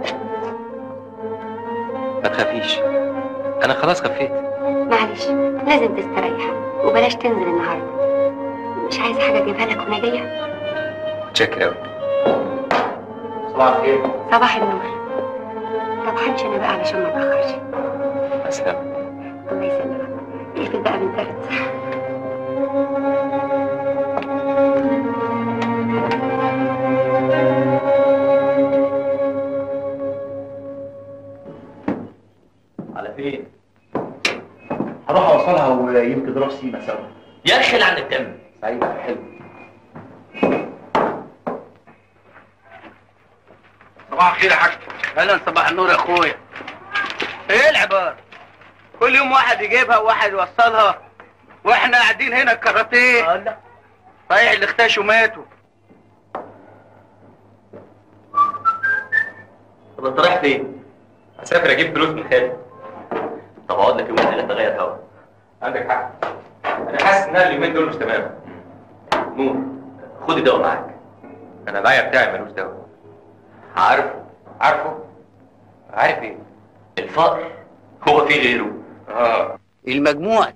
Speaker 1: ما تخافيش انا خلاص خفيت
Speaker 2: معلش لازم تستريح وبلاش تنزل النهارده مش عايز حاجه اجيبها لك وانا جايه
Speaker 1: متشكر قوي
Speaker 6: صباح الخير
Speaker 2: صباح النور طب همشي انا بقى علشان ما اتاخرش
Speaker 1: مع السلامه
Speaker 2: الله يسلمك اقفل بقى من البرد
Speaker 3: على فين؟
Speaker 6: هروح اوصلها ويمكن نروح سيما سوا
Speaker 3: يا اخي لعن الدم
Speaker 6: سعيد حلو
Speaker 8: صباح الخير يا حاج
Speaker 4: اهلا صباح النور يا اخويا ايه العبارة كل يوم واحد يجيبها وواحد يوصلها واحنا قاعدين هنا الكاراتيه
Speaker 3: لا
Speaker 4: صحيح اللي اختشوا ماتوا
Speaker 3: طب انت رايح فين؟
Speaker 1: هسافر اجيب فلوس من خالد
Speaker 3: طب اقعد لك يومين ثلاثه غير هوا
Speaker 1: عندك حق انا حاسس ان أنا اليومين دول مش تمام
Speaker 3: نور خد الدواء معاك
Speaker 1: انا العيا بتاعي ملوش دواء
Speaker 3: عارفه
Speaker 1: عارفه عارف ايه
Speaker 3: الفقر هو في غيره
Speaker 1: اه
Speaker 9: المجموع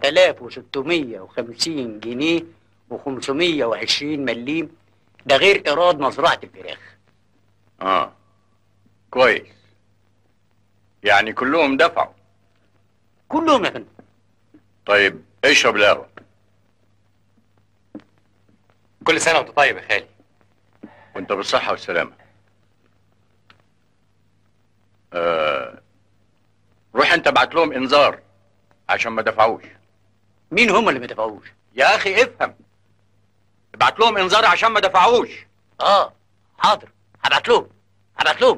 Speaker 9: 9650 جنيه و520 مليم ده غير ايراد مزرعه الفراخ
Speaker 10: اه كويس يعني كلهم دفعوا
Speaker 9: كلهم يا فندم
Speaker 10: طيب اشرب القهوه
Speaker 1: كل سنه وانت طيب يا خالي
Speaker 10: وانت بالصحه والسلامه آه روح انت ابعت لهم انذار عشان ما دفعوش
Speaker 9: مين هم اللي ما دفعوش
Speaker 10: يا اخي افهم ابعت لهم انذار عشان ما دفعوش
Speaker 9: اه حاضر هبعت لهم هبعت لهم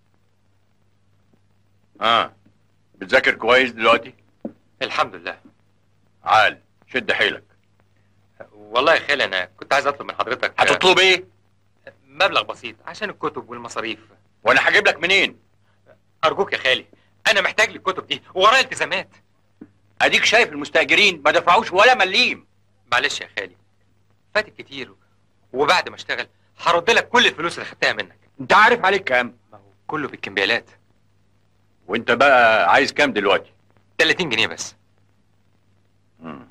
Speaker 10: اه بتذاكر كويس دلوقتي
Speaker 1: الحمد لله
Speaker 10: عال شد حيلك
Speaker 1: والله يا خالي انا كنت عايز اطلب من حضرتك
Speaker 10: هتطلب ايه
Speaker 1: مبلغ بسيط عشان الكتب والمصاريف
Speaker 10: وانا هجيب لك منين
Speaker 1: ارجوك يا خالي انا محتاج للكتب دي وورايا التزامات
Speaker 10: اديك شايف المستاجرين ما دفعوش ولا مليم
Speaker 1: معلش يا خالي فاتك كتير وبعد ما اشتغل هرد لك كل الفلوس اللي خدتها منك
Speaker 10: انت عارف عليك كام
Speaker 1: ما هو كله بالكمبيالات
Speaker 10: وانت بقى عايز كام دلوقتي
Speaker 1: 30 جنيه بس
Speaker 10: مم.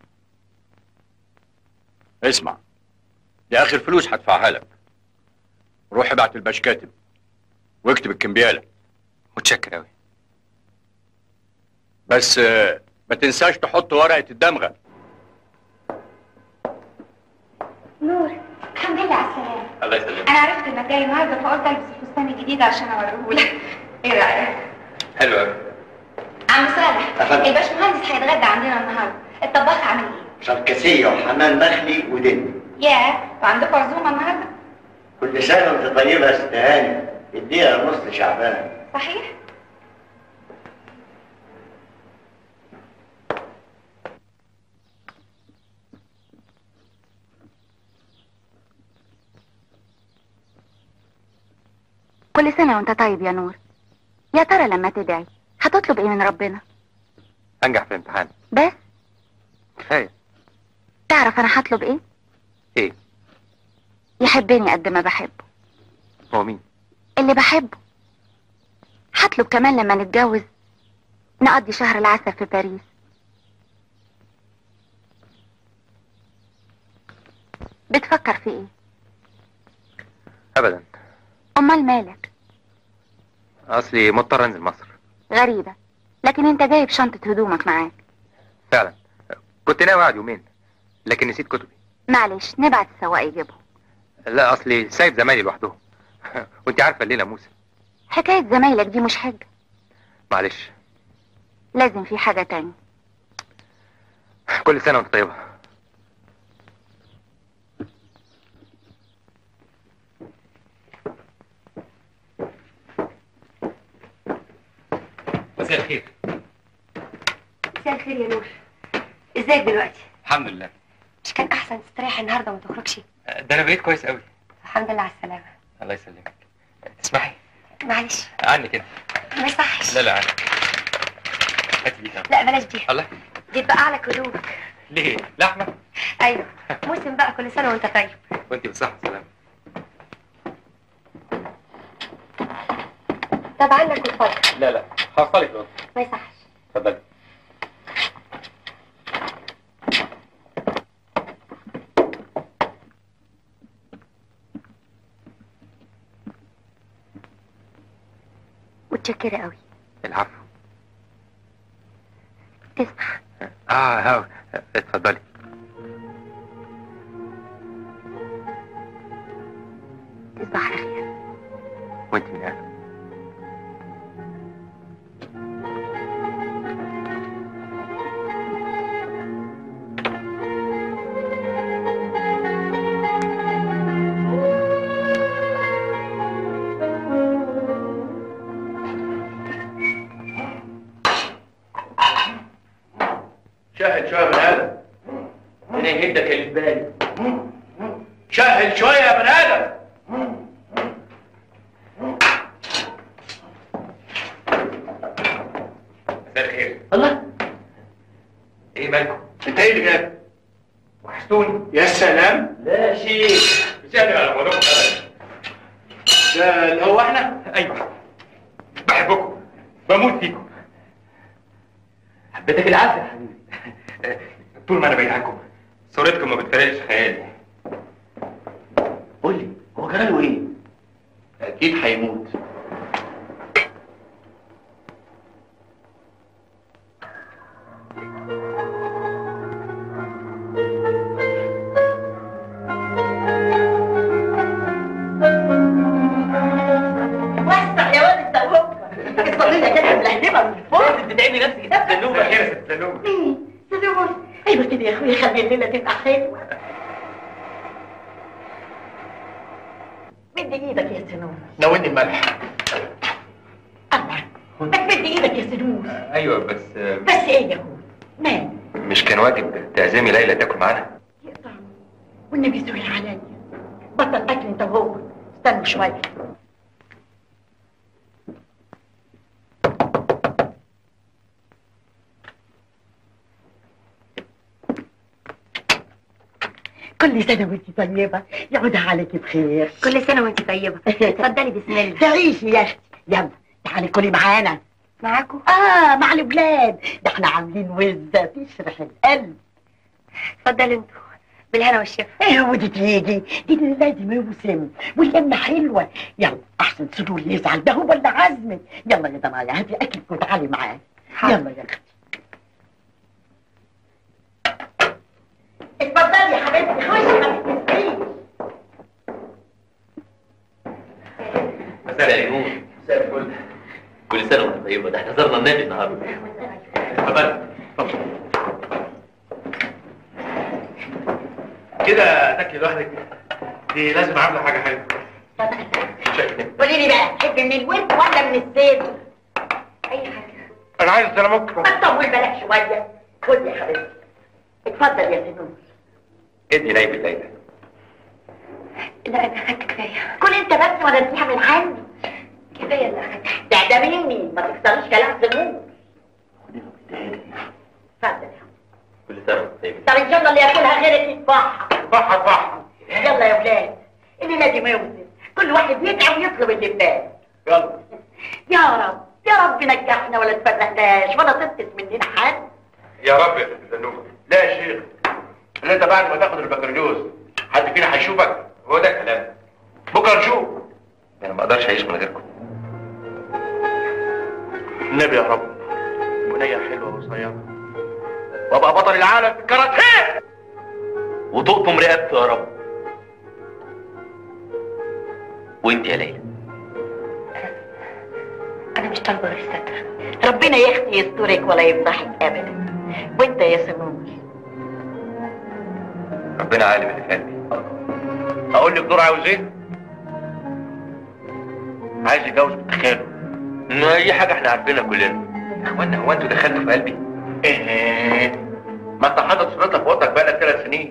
Speaker 10: اسمع دي اخر فلوس هدفعها لك روح ابعت الباش كاتب واكتب الكمبياله
Speaker 1: متشكر قوي
Speaker 10: بس آه، ما تنساش تحط ورقه الدمغه
Speaker 2: نور الحمد لله على السلامه
Speaker 1: الله يسلمك
Speaker 2: انا عرفت انك جاي النهارده فقلت البس الفستان الجديد عشان اوريهولك ايه رايك
Speaker 1: حلو قوي
Speaker 2: عم صالح الباشمهندس هيتغدى عندنا النهارده الطباخ عامل ايه
Speaker 11: شركسية وحمام مخلي ودني
Speaker 2: ياه وعندكم عزومه النهارده
Speaker 11: كل سنة وانت طيبة يا ست هاني اديها نص شعبان
Speaker 2: صحيح
Speaker 12: كل سنة وانت طيب يا نور يا ترى لما تدعي هتطلب ايه من ربنا
Speaker 1: انجح في الامتحان
Speaker 12: بس
Speaker 1: كفايه
Speaker 12: تعرف انا هطلب ايه
Speaker 1: ايه
Speaker 12: يحبني قد ما بحبه
Speaker 1: هو مين
Speaker 12: اللي بحبه هطلب كمان لما نتجوز نقضي شهر العسل في باريس بتفكر في ايه
Speaker 1: ابدا
Speaker 12: امال مالك
Speaker 1: اصلي مضطر انزل مصر
Speaker 12: غريبة لكن انت جايب شنطة هدومك معاك
Speaker 1: فعلا كنت ناوي اقعد يومين لكن نسيت كتبي
Speaker 12: معلش نبعت السواق يجيبهم
Speaker 1: لا اصلي سايب زمايلي لوحدهم وانت عارفه الليله موسى
Speaker 12: حكاية زمايلك دي مش حاجة
Speaker 1: معلش
Speaker 12: لازم في حاجة تانية
Speaker 1: كل سنه وانت طيبه مساء الخير
Speaker 2: مساء الخير يا نور ازيك دلوقتي
Speaker 1: الحمد لله
Speaker 2: مش كان احسن تستريح النهارده وما تخرجش
Speaker 1: ده انا بقيت كويس قوي
Speaker 2: الحمد لله على السلامه
Speaker 1: الله يسلمك تسمحي
Speaker 2: معلش
Speaker 1: عني كده
Speaker 2: ما يصحش
Speaker 1: لا لا عني هاتي دي كمان
Speaker 2: لا بلاش دي
Speaker 1: الله
Speaker 2: دي تبقى على هدومك
Speaker 1: ليه لحمه
Speaker 2: ايوه موسم بقى كل سنه وانت طيب
Speaker 1: وانت بالصحه والسلامه
Speaker 2: طب عنك واتفضل
Speaker 1: لا لا هوصلك دلوقتي
Speaker 2: ما يصحش
Speaker 1: اتفضلي
Speaker 12: متشكرة قوي
Speaker 1: العفو
Speaker 12: تسمح
Speaker 1: اه اه اتفضلي
Speaker 12: تصبح على خير
Speaker 1: وانت من اهل
Speaker 6: شاهد شويه يا بني ادم
Speaker 3: انا يهدك اللي في بالي
Speaker 6: شاهد شويه يا بني ادم
Speaker 1: مساء الخير
Speaker 6: الله
Speaker 1: ايه مالكم
Speaker 6: انت ايه اللي جاك
Speaker 1: وحشتوني
Speaker 6: يا سلام
Speaker 3: لا شيء
Speaker 1: مش قادر على موضوعكم
Speaker 6: ده اللي هو احنا
Speaker 1: ايوه بحبكم بموت فيكم
Speaker 3: حبيتك العافيه يا حبيبي
Speaker 1: طول ما انا بعيد عنكم صورتكم ما بتفارقش خيالي
Speaker 6: قول لي هو جراله ايه اكيد هيموت
Speaker 7: وسع يا واد انت وهو الصينيه كده ملهلبه من فوق
Speaker 3: انت تتعبي نفسك يا ست
Speaker 1: مساء الخير يا ست زنوبه
Speaker 7: سلوم ايوه كده يا اخويا خلي الليله تبقى حلوه مد ايدك يا سنون
Speaker 6: ناولني الملح
Speaker 7: الله ما تمد ايدك يا سنون
Speaker 1: ايوه بس آه،
Speaker 7: بس ايه يا اخويا مال
Speaker 1: مش كان واجب تعزمي ليلى تاكل معانا
Speaker 7: يقطع والنبي سهل عليا بطل اكل انت وهو استنوا شويه كل سنة وانت طيبة يعود عليك بخير
Speaker 2: كل سنه وانت طيبه اتفضلي بسم الله
Speaker 7: تعيشي يا اختي يلا تعالي كلي معانا
Speaker 2: معاكم
Speaker 7: اه مع الولاد ده احنا عاملين وزة تشرح القلب
Speaker 2: اتفضلوا انتوا بالهنا والشفا
Speaker 7: ايه ودي تيجي دي لازم موسم واللمة حلوة يلا احسن سرور يزعل ده هو اللي عزمك يلا يا ضنايا هاتي اكلك وتعالي معايا يلا يا اختي اتفضلي يا حبيبتي خشي ما تتنسيش
Speaker 3: مساء النور مساء الفل كل سنه وانت طيبه ده احنا زرنا النبي النهارده اتفضل
Speaker 6: كده تاكلي لوحدك دي لازم عامله حاجه حلوه
Speaker 7: قولي لي بقى تحب من الود ولا من الزيت؟
Speaker 2: اي حاجه
Speaker 6: انا عايز سلامك
Speaker 7: ما تطول بالك شوية خد يا حبيبتي اتفضل يا سنون
Speaker 1: ادي ليلى ليلى
Speaker 2: لا انا اخدت كفايه
Speaker 7: كل انت بس ولا تسيح من عندي
Speaker 2: كفايه اللي اخدت
Speaker 7: ده ده مني ما تكسرش كلام سنون اتفضل يا
Speaker 3: كل سنه وانت طيبه
Speaker 7: طب ان شاء الله اللي ياكلها غيرك يتفحط
Speaker 6: صح صح
Speaker 7: يلا يا ولاد الليله دي موسم كل واحد يتعب ويطلب اللي في باله
Speaker 6: يلا
Speaker 7: يا رب يا رب نجحنا ولا تفرقناش ولا تنقص مننا حد
Speaker 1: يا رب يا ست زنوبه
Speaker 6: لا يا شيخ اللي انت بعد ما تاخد البكالوريوس حد فينا هيشوفك
Speaker 1: هو ده كلام
Speaker 6: بكره نشوف
Speaker 1: انا ما اقدرش اعيش من غيركم
Speaker 6: النبي يا رب بنية حلوة وصغيرة وابقى بطل العالم في الكاراتيه
Speaker 3: وتقطم رقبته يا رب وانت يا ليلى
Speaker 2: انا انا مش طالبه غير الستر
Speaker 7: ربنا يا اختي يسترك ولا يفضحك ابدا وانت يا سمو
Speaker 1: ربنا عالم اللي في قلبي
Speaker 6: اقول لك دور عاوز ايه؟ عايز يتجوز بنت خاله
Speaker 1: ما اي حاجه احنا عارفينها كلنا يا اخوانا هو انتوا دخلتوا في قلبي
Speaker 6: ايه ما انت حاطط صورتها في اوضتك بقالك ثلاث سنين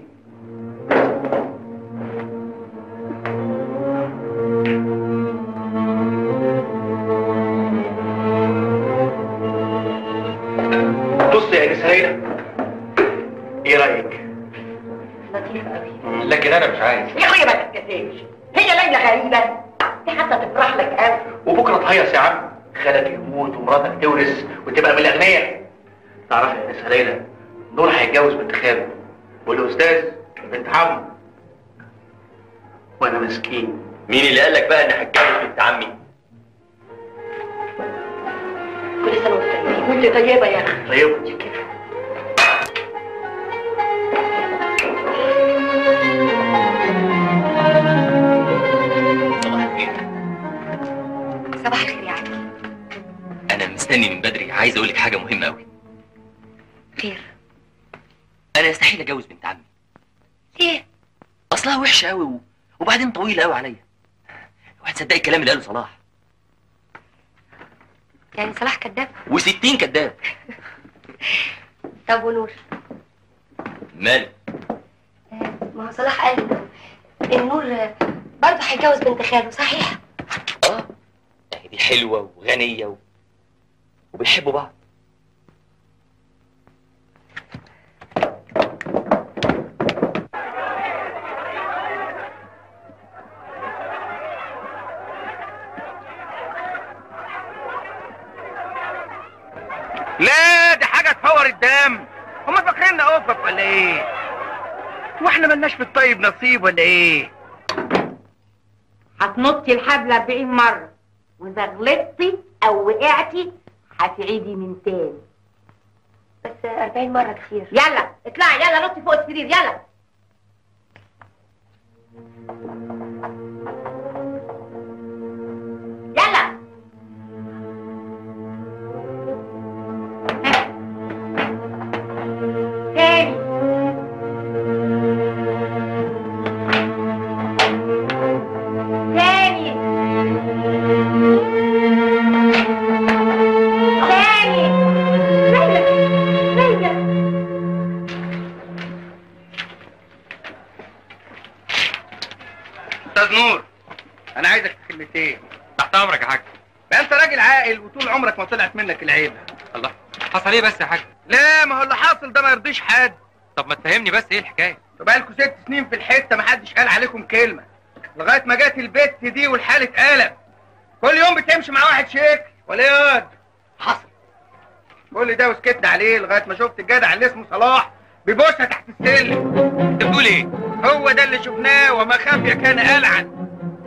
Speaker 6: بص يا انسه ليلى ايه رايك؟
Speaker 2: لطيف قوي
Speaker 1: لكن انا مش عايز
Speaker 7: يا اخويا ما تتكسفش هي ليلى غريبه دي حتى تفرح لك قوي
Speaker 6: وبكره تهيص يا عم خالك يموت ومراتك تورث وتبقى من الاغنياء تعرف يا انسه ليلى نور هيتجوز بنت خاله والاستاذ بنت عمه وانا مسكين
Speaker 3: مين اللي قال لك بقى ان هتجوز بنت عمي
Speaker 7: كل سنه وانت طيب وانت طيبه يا اخي
Speaker 6: طيب
Speaker 3: صباح الخير
Speaker 2: صباح الخير يا علي
Speaker 3: انا مستني من بدري عايز اقول لك حاجه مهمه قوي
Speaker 2: خير
Speaker 3: انا يستحيل اتجوز بنت عمي
Speaker 2: ايه
Speaker 3: اصلها وحشه قوي و... وبعدين طويله قوي عليا وهتصدقي الكلام اللي قاله صلاح
Speaker 2: يعني صلاح كذاب
Speaker 3: و60 كداب
Speaker 2: طب ونور
Speaker 3: ماله
Speaker 2: ما هو صلاح قال ان نور برضه هيتجوز بنت خاله صحيح
Speaker 3: اه يعني دي حلوه وغنيه و... وبيحبوا بعض
Speaker 4: لا دي حاجة تفور الدم هما فاكريننا اوفك ولا ايه؟ واحنا ملناش في الطيب نصيب ولا ايه؟
Speaker 7: هتنطي الحبل 40 مرة وإذا غلطتي أو وقعتي هتعيدي من تاني
Speaker 2: بس 40 مرة كتير
Speaker 7: يلا اطلعي يلا نطي فوق السرير يلا يلا ها. تاني تاني تاني ليلى ليلى
Speaker 4: استاذ نور انا عايزك في كلمتين
Speaker 1: تحت امرك يا حاج
Speaker 4: ما انت راجل عاقل وطول عمرك ما طلعت منك العيبه
Speaker 1: الله حصل ايه بس يا حاج
Speaker 4: لا ما هو اللي حاصل ده ما يرضيش حد
Speaker 1: طب ما تفهمني بس ايه الحكايه
Speaker 4: بقالكوا ست سنين في الحته ما حدش قال عليكم كلمه لغايه ما جت البت دي والحال اتقلب كل يوم بتمشي مع واحد شيك ولا ياض حصل كل ده وسكتنا عليه لغايه ما شفت الجدع اللي اسمه صلاح بيبوسها تحت السلم
Speaker 1: انت بتقول ايه
Speaker 4: هو ده اللي شفناه وما خفي كان ألعن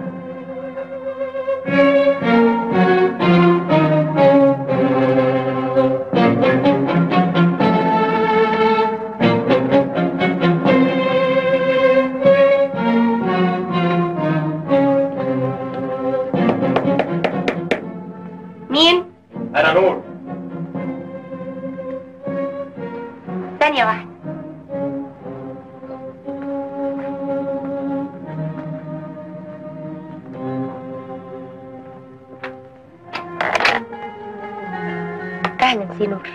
Speaker 2: مين؟
Speaker 6: انا نور
Speaker 2: ثانية واحدة أهلا سينور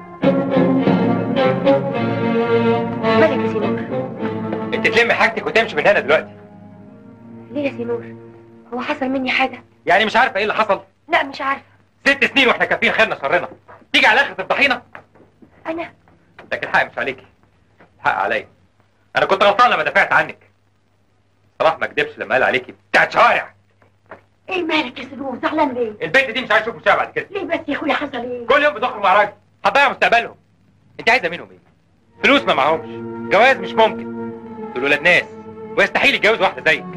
Speaker 2: مالك يا سينور
Speaker 1: انت تلم حاجتك وتمشي من هنا دلوقتي
Speaker 2: ليه يا سينور هو حصل مني حاجة
Speaker 1: يعني مش عارفه ايه اللي حصل
Speaker 2: لا مش عارفة
Speaker 1: ست سنين واحنا كافيين خيرنا شرنا تيجي على الاخر تفضحينا
Speaker 2: أنا
Speaker 1: لكن الحق مش عليكي الحق عليا انا كنت غلطان لما دافعت عنك صلاح ما كدبش لما قال عليكي بتاعت شوارع
Speaker 7: ايه مالك يا سلوم زعلان ليه؟
Speaker 1: البنت دي مش عايز اشوف وشها بعد كده
Speaker 7: ليه بس يا اخويا حصل ايه؟
Speaker 1: كل يوم بتخرج مع راجل هتضيع مستقبلهم انت عايزه منهم ايه فلوس ما معهمش جواز مش ممكن دول ولاد ناس ويستحيل يتجوز واحده زيك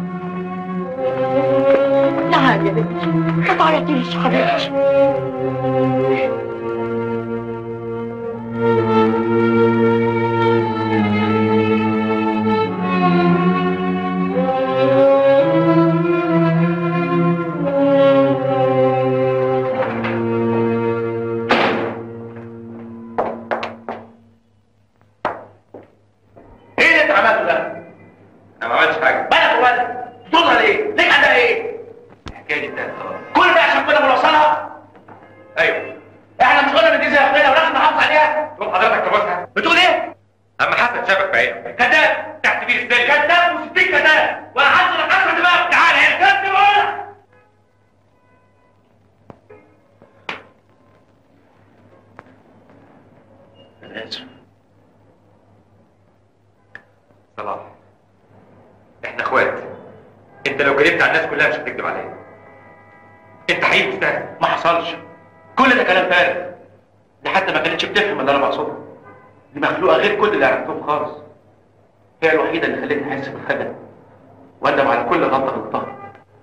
Speaker 7: لا يا بنتي ما تعيطيش حبيبتي
Speaker 1: لو كذبت على الناس كلها مش هتكذب عليا انت حقيقي مستاهل
Speaker 6: ما حصلش كل ده كلام فارغ دي حتى ما كانتش بتفهم اللي انا بقصده دي مخلوقه غير كل اللي عرفتهم خالص هي الوحيده اللي خلتني احس بالخجل واندم على كل غلطه غلطتها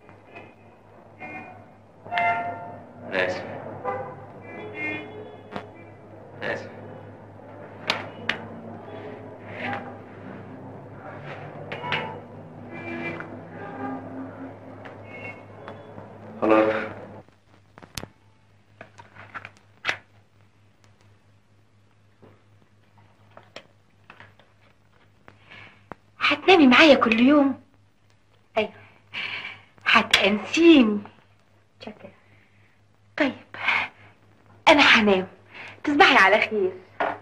Speaker 3: انا اسف انا اسف
Speaker 6: خلاص
Speaker 2: هتنامي معايا كل يوم ايوه هتأنسيني شكرا طيب انا هنام تصبحي على خير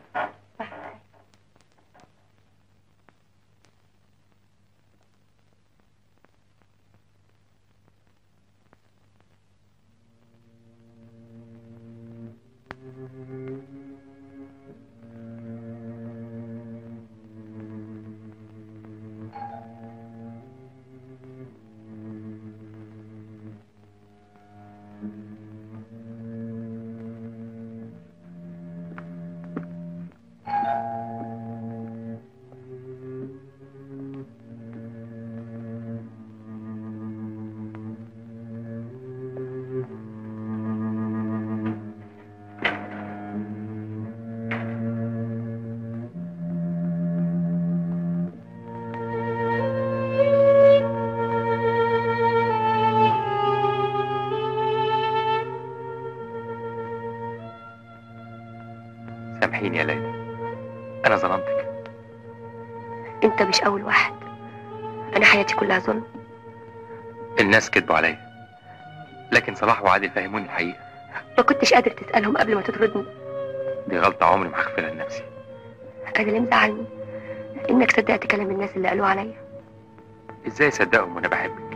Speaker 1: سامحيني يا ليلى انا ظلمتك
Speaker 12: انت مش اول واحد انا حياتي كلها ظلم
Speaker 1: الناس كذبوا عليا لكن صلاح وعادل فهموني الحقيقه
Speaker 12: ما كنتش قادر تسالهم قبل ما تطردني
Speaker 1: دي غلطه عمري ما هغفرها لنفسي
Speaker 12: انا اللي مزعلني انك صدقت كلام الناس اللي قالوه عليا
Speaker 1: ازاي اصدقهم وانا بحبك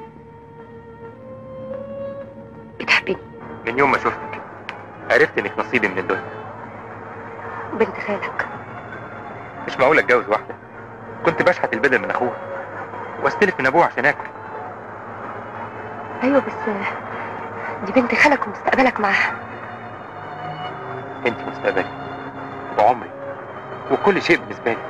Speaker 12: بتحبني
Speaker 1: من يوم ما شفتك عرفت انك نصيبي من الدنيا
Speaker 12: بنت خالك
Speaker 1: مش معقول اتجوز واحده كنت بشحت البدل من اخوها واستلف من ابوها عشان اكل
Speaker 12: ايوه بس دي بنت خالك ومستقبلك معاها
Speaker 1: انت مستقبلي وعمري وكل شيء بالنسبه لي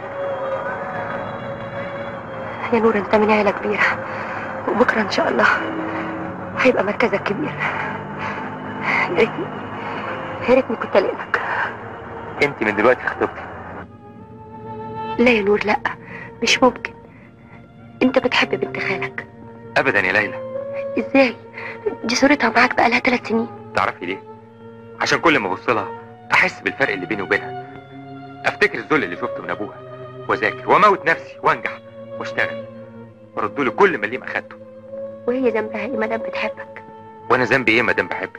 Speaker 12: يا نور انت من عيله كبيره وبكره ان شاء الله هيبقى مركزك كبير يا ريتني يا ريتني كنت لك
Speaker 1: انت من دلوقتي خطيبتي
Speaker 12: لا يا نور لا مش ممكن انت بتحب بنت خالك
Speaker 1: ابدا يا ليلى
Speaker 12: ازاي دي صورتها معاك بقالها ثلاث سنين
Speaker 1: تعرفي ليه عشان كل ما ابص لها احس بالفرق اللي بيني وبينها افتكر الذل اللي شفته من ابوها واذاكر واموت نفسي وانجح واشتغل وارد له كل مليم اخدته
Speaker 12: وهي ذنبها ايه ما دام بتحبك
Speaker 1: وانا ذنبي ايه ما دام بحبك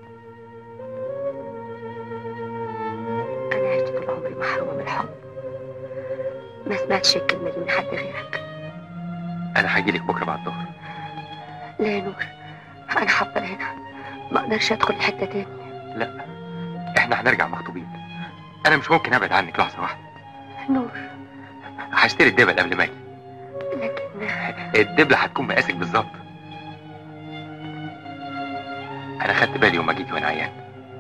Speaker 12: انا عشت طول عمري محرومه من الحب ما سمعتش الكلمه دي من حد غيرك
Speaker 1: انا هجيلك بكره بعد الظهر
Speaker 12: لا يا نور انا هفضل هنا ما اقدرش ادخل حته تاني
Speaker 1: لا احنا هنرجع مخطوبين انا مش ممكن ابعد عنك لحظه واحده
Speaker 12: نور
Speaker 1: هشتري الدبل قبل ما اجي
Speaker 12: لكن
Speaker 1: الدبله هتكون مقاسك بالظبط انا خدت بالي يوم ما جيتي وانا عيان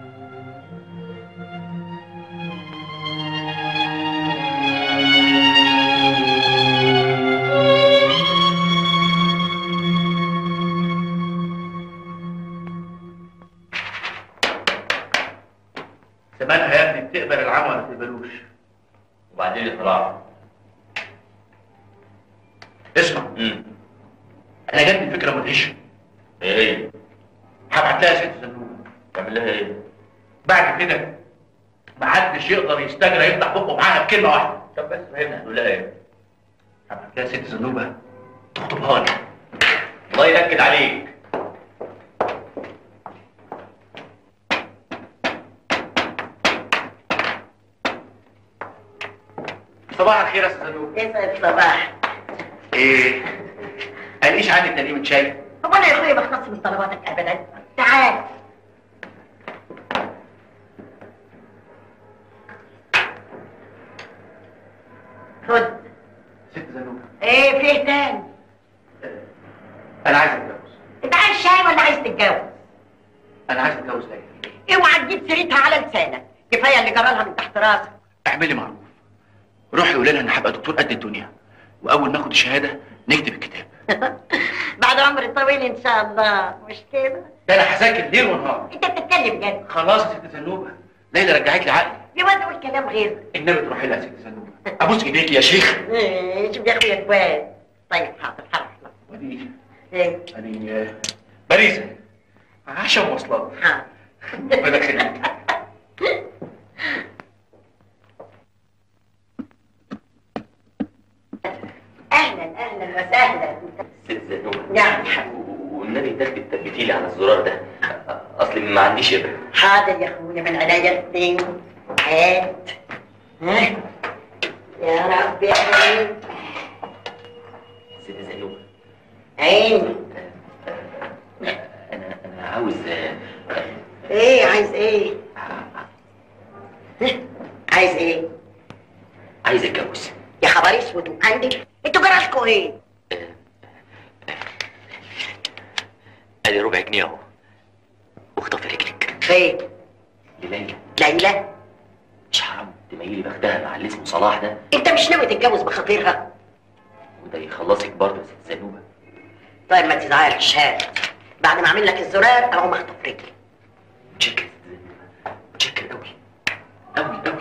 Speaker 6: زمانها يا ابني بتقبل العمى ولا تقبلوش
Speaker 3: وبعدين يا صلاح
Speaker 6: اسمع
Speaker 3: امم
Speaker 6: انا جاتني فكره مدهشه
Speaker 3: ايه هي
Speaker 6: هبعت لها ست زنوب
Speaker 3: تعمل لها ايه
Speaker 6: بعد كده محدش يقدر يستجرى يفتح بقه معاها بكلمه واحده
Speaker 3: طب بس فهمنا هتقول لها ايه
Speaker 6: هبعت لها ست زنوبه تخطبها لي
Speaker 3: الله ينكد عليك
Speaker 6: صباح الخير يا استاذ زنوب
Speaker 7: يسعد صباح
Speaker 6: ايه قاليش عندي تقديم شاي
Speaker 7: هو انا يا اخويا بختص من طلباتك ابدا تعال خد
Speaker 6: ست زنوب
Speaker 7: ايه فيه تاني
Speaker 6: انا عايزك انا عايز اتجوز ليلى
Speaker 7: اوعى تجيب سيرتها على لسانك كفايه اللي جرالها من تحت راسك
Speaker 6: اعملي معروف روحي قولي لها ان هبقى دكتور قد الدنيا واول ما اخد الشهاده نكتب الكتاب
Speaker 7: بعد عمر طويل ان شاء الله مش كده
Speaker 6: ده انا هذاكر ليل ونهار
Speaker 7: انت بتتكلم جد
Speaker 6: خلاص يا ست زنوبه ليلى رجعت لي عقلي
Speaker 7: يا واد قول كلام غير
Speaker 6: النبي تروحي لها يا ست زنوبه ابوس ايديك يا شيخ
Speaker 7: ايه شوف يا اخويا كويس طيب حاضر حاضر
Speaker 6: ودي
Speaker 7: ايه
Speaker 6: يعني آه، باريسا عشا مواصلات
Speaker 7: حاضر
Speaker 6: ربنا يخليك
Speaker 7: اهلا اهلا وسهلا
Speaker 3: ست زنوبه
Speaker 7: نعم حبيبي
Speaker 3: والنبي ده تثبتي لي على الزرار ده اصلي ما عنديش ابره
Speaker 7: حاضر يا اخويا من عينيا الاثنين هات ها يا رب يا حبيبي
Speaker 3: ست زنوبه
Speaker 7: عيني
Speaker 3: انا انا عاوز آه،
Speaker 7: ايه عايز ايه عايز ايه
Speaker 3: عايز اتجوز
Speaker 7: يا خبر اسود وعندك انتوا جرالكوا ايه
Speaker 3: ادي ربع جنيه اهو واخطفي رجلك
Speaker 7: فين
Speaker 3: لليلى
Speaker 7: ليلى
Speaker 3: مش حرام تميلي بختها مع اللي اسمه صلاح ده
Speaker 7: انت مش ناوي تتجوز بخطيرها
Speaker 3: وده يخلصك برضه يا ست زنوبه
Speaker 7: طيب ما تزعلش هات بعد ما اعمل لك الزرار اقوم اخطف رجلي
Speaker 3: متشكر متشكر قوي قوي قوي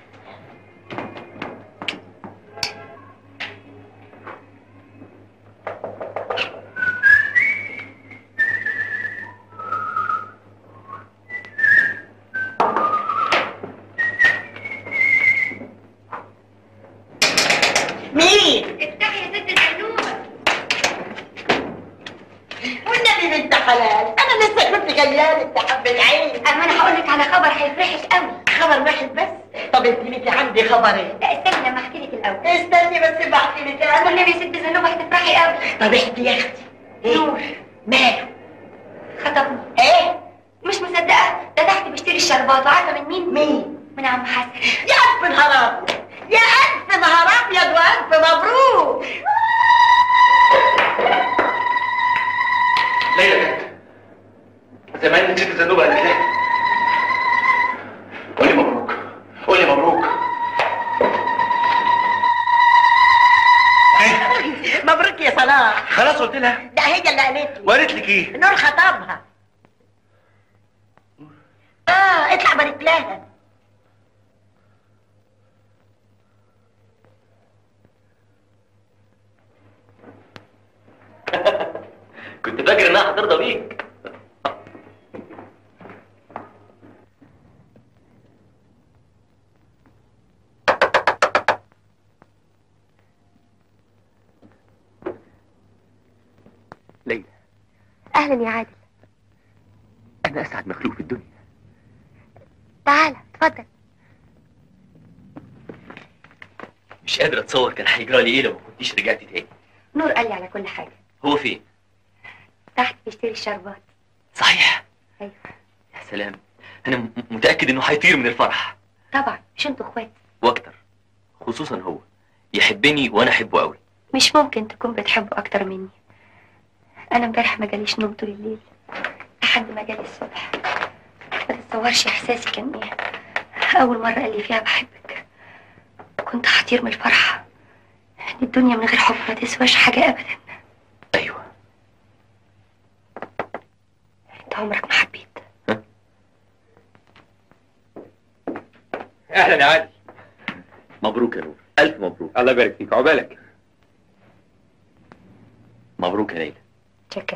Speaker 7: مين
Speaker 2: افتحي يا ست الزنوبه
Speaker 7: والنبي بنت حلال انا لسه كنت جايالك يا حبة عين
Speaker 2: اما انا هقول لك على خبر هيفرحك قوي
Speaker 7: خبر واحد بس طب انت ليكي عندي خبرين
Speaker 2: لا استني لما احكي لك الاول
Speaker 7: استني بس بحكي لك انا
Speaker 2: والنبي يا ست زنوبه هتفرحي قوي
Speaker 7: طب احكي يا اختي ايه
Speaker 2: نور
Speaker 7: ماله
Speaker 2: خطبني
Speaker 7: ايه
Speaker 2: مش مصدقه ده تحت بيشتري الشربات وعارفه من مين؟
Speaker 7: مين
Speaker 2: من عم حسن
Speaker 7: يا الف نهار ابيض يا الف نهار ابيض والف مبروك
Speaker 6: ليلى جت زمان نسيت الزنوبه قالت لها قولي مبروك قولي مبروك
Speaker 7: مبروك يا صلاح
Speaker 6: خلاص قلت لها
Speaker 7: ده هي اللي قالت لي
Speaker 6: وقالت لك ايه
Speaker 7: نور خطبها اه اطلع بارك لها
Speaker 3: كنت فاكر انها هترضى بيك
Speaker 6: ليلى
Speaker 12: اهلا يا عادل
Speaker 6: انا اسعد مخلوق في الدنيا
Speaker 12: تعالى اتفضل
Speaker 3: مش قادر اتصور كان هيجرى لي ايه لو ما كنتيش رجعتي تاني
Speaker 2: نور قال لي على كل حاجه
Speaker 3: هو فين
Speaker 2: تحت بيشتري الشربات
Speaker 3: صحيح
Speaker 2: ايوه
Speaker 3: يا سلام انا م- متاكد انه هيطير من الفرح
Speaker 2: طبعا مش انتوا اخوات
Speaker 3: واكتر خصوصا هو يحبني وانا احبه قوي
Speaker 2: مش ممكن تكون بتحبه اكتر مني انا امبارح ما جاليش نوم طول الليل لحد ما جالي الصبح ما تتصورش احساسي كان ايه اول مره قال لي فيها بحبك كنت هطير من الفرحه دي الدنيا من غير حب ما تسواش حاجه ابدا
Speaker 3: ايوه
Speaker 2: انت عمرك ما حبيت
Speaker 1: اهلا يا علي
Speaker 3: مبروك يا نور الف مبروك
Speaker 1: الله يبارك فيك عقبالك
Speaker 3: مبروك يا ليلى
Speaker 2: شكرا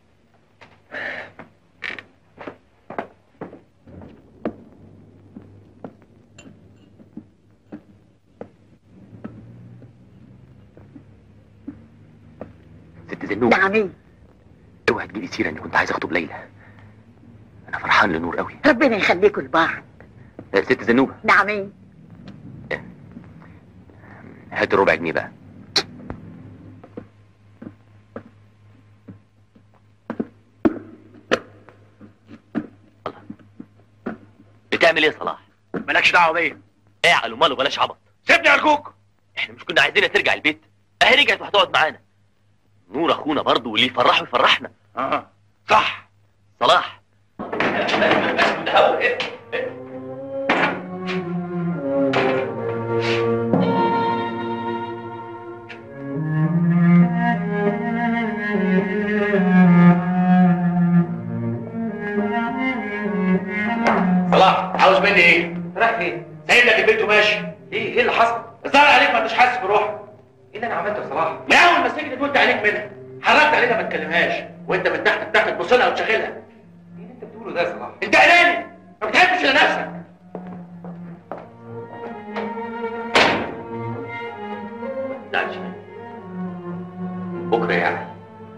Speaker 6: ست زنوبه
Speaker 7: نعم ايه
Speaker 6: اوعي تجيبي سيره اني كنت عايز اخطب ليلى انا فرحان لنور قوي
Speaker 7: ربنا يخليكم لبعض
Speaker 6: آه، ست زنوبه
Speaker 7: نعم ايه
Speaker 6: هات الربع جنيه بقى
Speaker 3: بتعمل ايه يا صلاح
Speaker 6: مالكش دعوه بيا
Speaker 3: اعقل وماله بلاش عبط
Speaker 6: سيبني ارجوك
Speaker 3: احنا مش كنا عايزينها ترجع البيت اهي رجعت وهتقعد معانا نور اخونا برضه واللي يفرحه يفرحنا
Speaker 6: اه صح
Speaker 3: صلاح
Speaker 6: صلاح عاوز مني ايه؟
Speaker 1: رايح فين؟
Speaker 6: سايب لك البيت وماشي
Speaker 1: ايه ايه اللي حصل؟
Speaker 6: الظاهر عليك ما انتش حاسس بروحك
Speaker 1: ايه اللي انا عملته يا صلاح؟
Speaker 6: من اول ما سكتت وانت عليك منها حركت علينا ما تكلمهاش وانت من تحت لتحت تبص لها وتشغلها
Speaker 1: ايه اللي انت بتقوله ده يا صلاح؟
Speaker 6: انت اناني ما بتحبش الا نفسك
Speaker 1: لا مش بكره يعني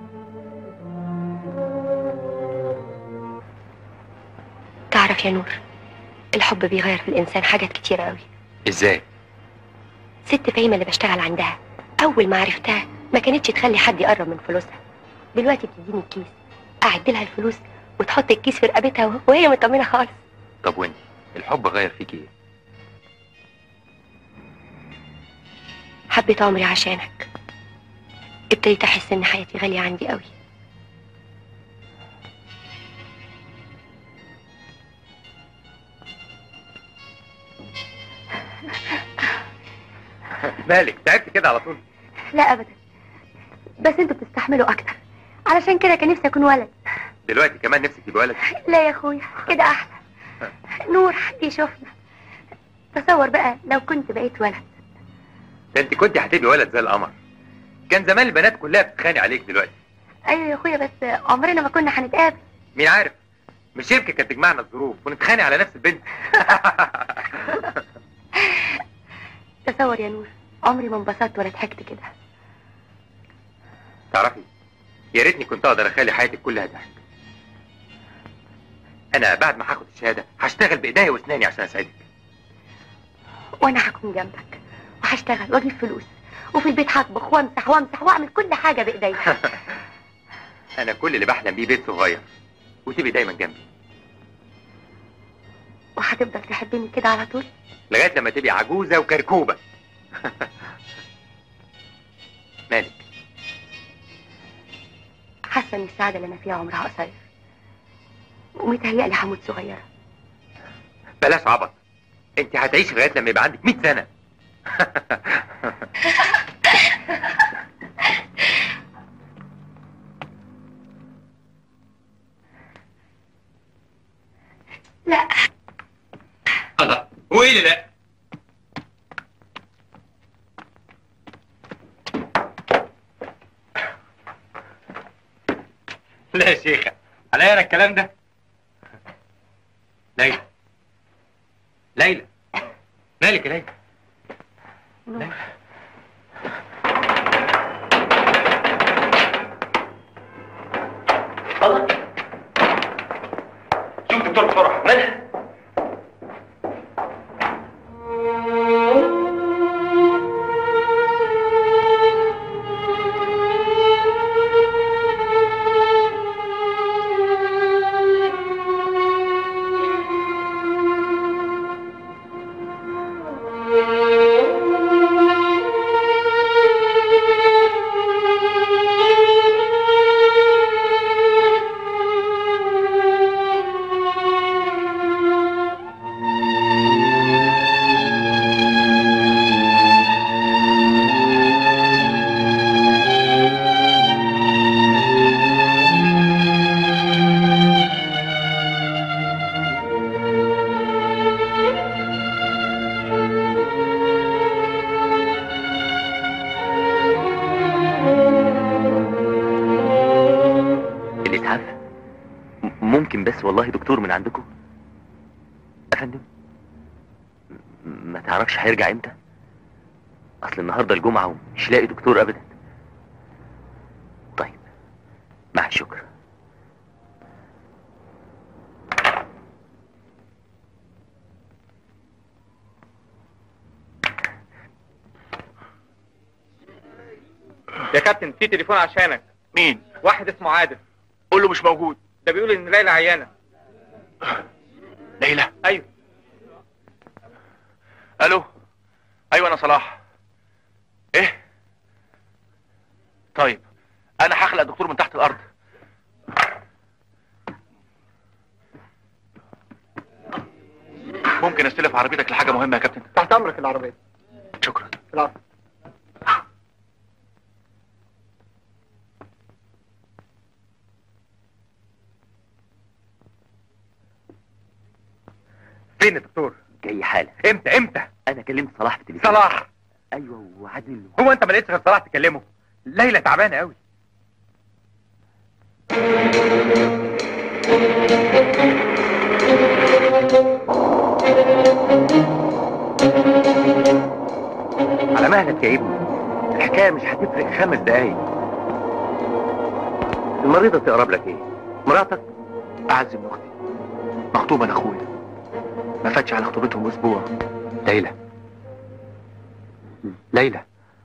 Speaker 12: تعرف يا نور الحب بيغير في الإنسان حاجات كتيرة قوي
Speaker 1: ازاي؟
Speaker 12: ست فايمة اللي بشتغل عندها أول ما عرفتها ما كانتش تخلي حد يقرب من فلوسها دلوقتي بتديني الكيس أعد لها الفلوس وتحط الكيس في رقبتها وهي مطمنة خالص
Speaker 1: طب وانت الحب غير فيك ايه؟
Speaker 12: حبيت عمري عشانك ابتديت أحس إن حياتي غالية عندي قوي
Speaker 1: مالك تعبت كده على طول
Speaker 12: لا أبدا بس انتوا بتستحملوا أكتر علشان كده كان نفسي أكون ولد
Speaker 1: دلوقتي كمان نفسك تبقى ولد
Speaker 12: لا يا أخويا كده أحلى نور حد يشوفنا تصور بقى لو كنت بقيت ولد
Speaker 1: ده انت كنت هتبقي ولد زي القمر كان زمان البنات كلها بتتخانق عليك دلوقتي
Speaker 12: أيوة يا أخويا بس عمرنا ما كنا هنتقابل
Speaker 1: مين عارف مش يمكن كانت تجمعنا الظروف ونتخانق على نفس البنت
Speaker 12: تصور يا نور عمري ما انبسطت ولا ضحكت كده
Speaker 1: تعرفي يا ريتني كنت اقدر اخلي حياتك كلها ضحك انا بعد ما هاخد الشهاده هشتغل بايديا واسناني عشان اساعدك
Speaker 12: وانا هكون جنبك وهشتغل واجيب فلوس وفي البيت هطبخ وامسح وامسح واعمل كل حاجه بايديا
Speaker 1: انا كل اللي بحلم بيه بيت صغير وتبقي دايما جنبي
Speaker 12: وهتفضل تحبني كده على طول
Speaker 1: لغايه لما تبقي عجوزه وكركوبه مالك
Speaker 12: حاسه ان السعاده اللي انا فيها عمرها قصير ومتهيألي هموت صغيره
Speaker 1: بلاش عبط انت هتعيشي لغايه لما يبقى عندك 100 سنه
Speaker 12: لا
Speaker 1: الله وايه اللي لا لا يا شيخة عليا انا الكلام ده ليلى ليلى مالك يا ليلى ليلى الله شوف دكتور بسرعه مالها
Speaker 3: الإسعاف م- ممكن بس والله دكتور من عندكم أفندم م- ما تعرفش هيرجع امتى أصل النهاردة الجمعة ومش لاقي دكتور أبدا طيب مع الشكر
Speaker 4: يا كابتن في تليفون عشانك
Speaker 6: مين؟
Speaker 4: واحد اسمه عادل
Speaker 6: قول له مش موجود
Speaker 4: ده بيقول ان ليلى عيانه
Speaker 6: ليلى
Speaker 4: ايوه
Speaker 6: الو ايوه انا صلاح ايه طيب انا هخلق دكتور من تحت الارض ممكن استلف عربيتك لحاجه مهمه يا كابتن
Speaker 4: تحت امرك العربيه
Speaker 6: شكرا
Speaker 4: العفو
Speaker 1: فين الدكتور
Speaker 3: جاي حالا
Speaker 1: امتى امتى
Speaker 3: انا كلمت صلاح في التليفون
Speaker 1: صلاح
Speaker 3: ايوه وعدني انه
Speaker 1: هو انت ما لقيتش غير صلاح تكلمه ليلى تعبانه قوي على مهلك يا ابني الحكايه مش هتفرق خمس دقايق المريضه تقرب لك ايه مراتك
Speaker 6: اعز من اختي مخطوبه لاخويا ما فاتش على خطوبتهم اسبوع
Speaker 1: ليلى ليلى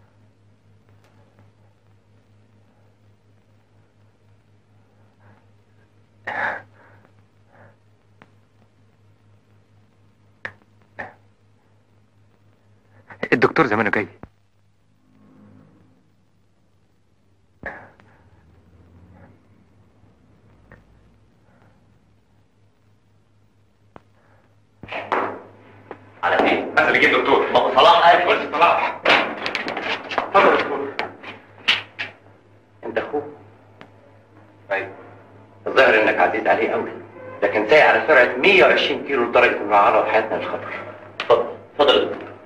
Speaker 1: الدكتور زمانه جاي
Speaker 3: على فين
Speaker 1: نزل يجيب دكتور
Speaker 3: ما هو صلاح قال
Speaker 1: قلت صلاح اتفضل يا دكتور
Speaker 3: انت اخوه
Speaker 1: ايوه
Speaker 3: الظاهر انك عزيز عليه قوي لكن سايق على سرعه 120 كيلو لدرجه انه عرض حياتنا للخطر اتفضل اتفضل يا دكتور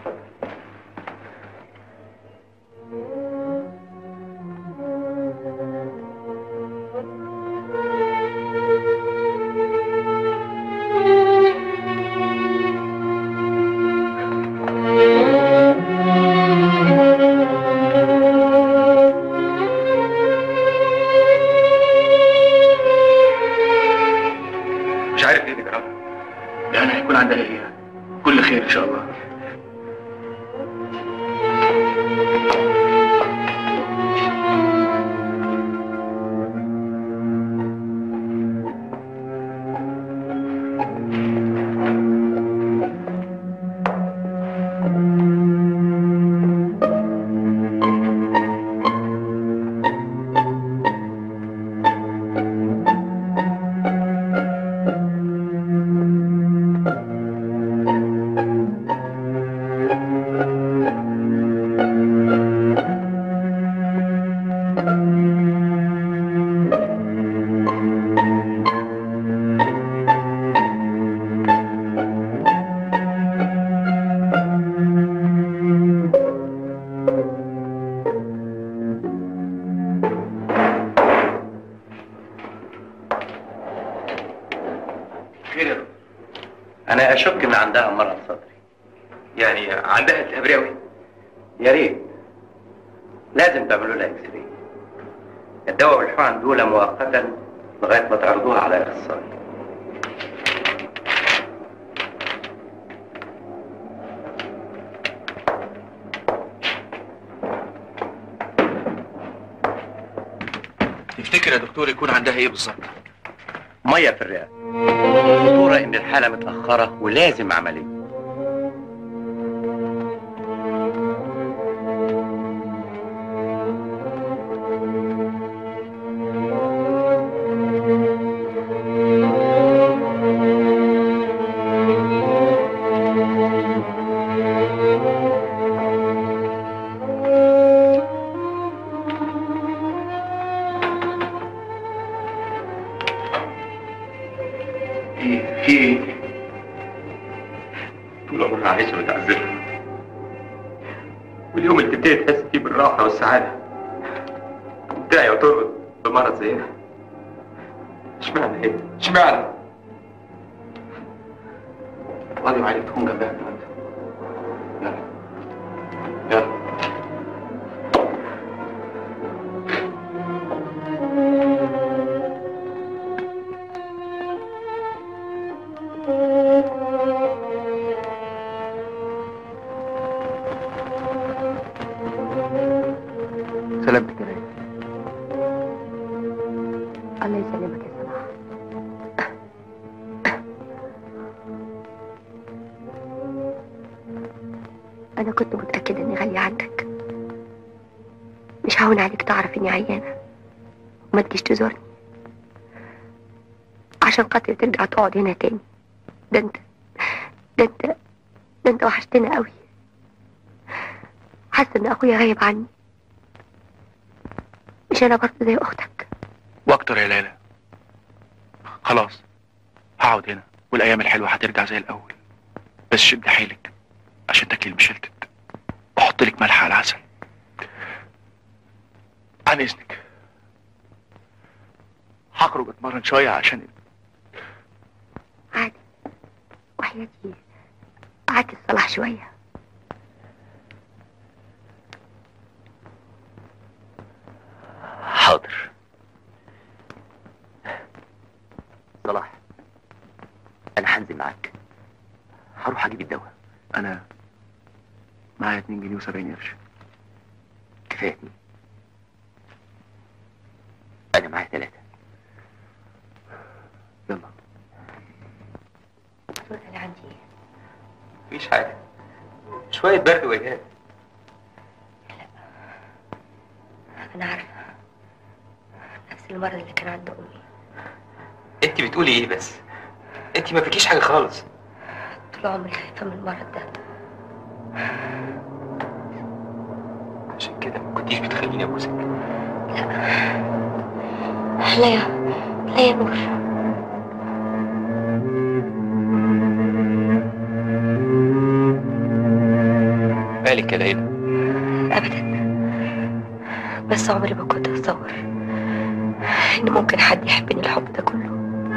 Speaker 1: مش عارف ايه اللي جرى
Speaker 6: يعني هيكون عندها ايه كل خير ان شاء الله
Speaker 1: خير يا دكتور
Speaker 3: انا اشك ان عندها مرض صدري
Speaker 1: يعني عندها التهاب رئوي
Speaker 3: يا ريت لازم تعملوا لها اكس راي الدواء والحقن دول مؤقتا لغايه ما تعرضوها على اخصائي
Speaker 6: تفتكر يا دكتور يكون عندها ايه بالظبط
Speaker 3: ميه في الرئه الخطوره ان الحاله متاخره ولازم عمليه
Speaker 6: ايه في ايه
Speaker 1: طول عمرها عايشه متعذبه واليوم اللي تبتدي تحس فيه بالراحه والسعاده تعي وترقد بمرض زي ده اشمعنى ايه؟ اشمعنى؟
Speaker 6: واجب عليك تكون جنبها دلوقتي يلا يلا سلامتك يا ليلى
Speaker 12: الله يسلمك يا صلاح أنا كنت متأكدة إني غالية عندك مش هون عليك تعرف إني عيانة وما تجيش تزورني عشان خاطر ترجع تقعد هنا تاني ده انت ده انت ده انت وحشتنا قوي حاسة إن أخويا غايب عني مش أنا برضه زي أختك
Speaker 6: واكتر يا ليلى خلاص هقعد هنا والايام الحلوه هترجع زي الاول بس شد حيلك عشان تاكلي المشلتت واحط لك ملح على العسل عن اذنك هخرج اتمرن شويه عشان
Speaker 12: عادي وحياتي قعدت الصلاح شوية
Speaker 3: حاضر صلاح انا هنزل معاك هروح اجيب الدواء
Speaker 6: انا معايا 2 جنيه و70 قرش
Speaker 3: كفايه اتنين انا معايا ثلاثة
Speaker 6: يلا
Speaker 12: دكتور انا عندي ايه
Speaker 1: مفيش حاجه شويه برد واجهاد
Speaker 12: انا عارفة نفس المرض اللي كان عند امي
Speaker 1: انت بتقولي ايه بس انت ما فيكيش حاجه خالص
Speaker 12: طول عمري خايفة من المرض ده
Speaker 1: عشان كده ما كنتيش بتخليني ابوسك
Speaker 12: لا يا لا يا نور
Speaker 1: مالك يا ليلى
Speaker 12: ابدا بس عمري ما كنت اتصور ان ممكن حد يحبني الحب ده كله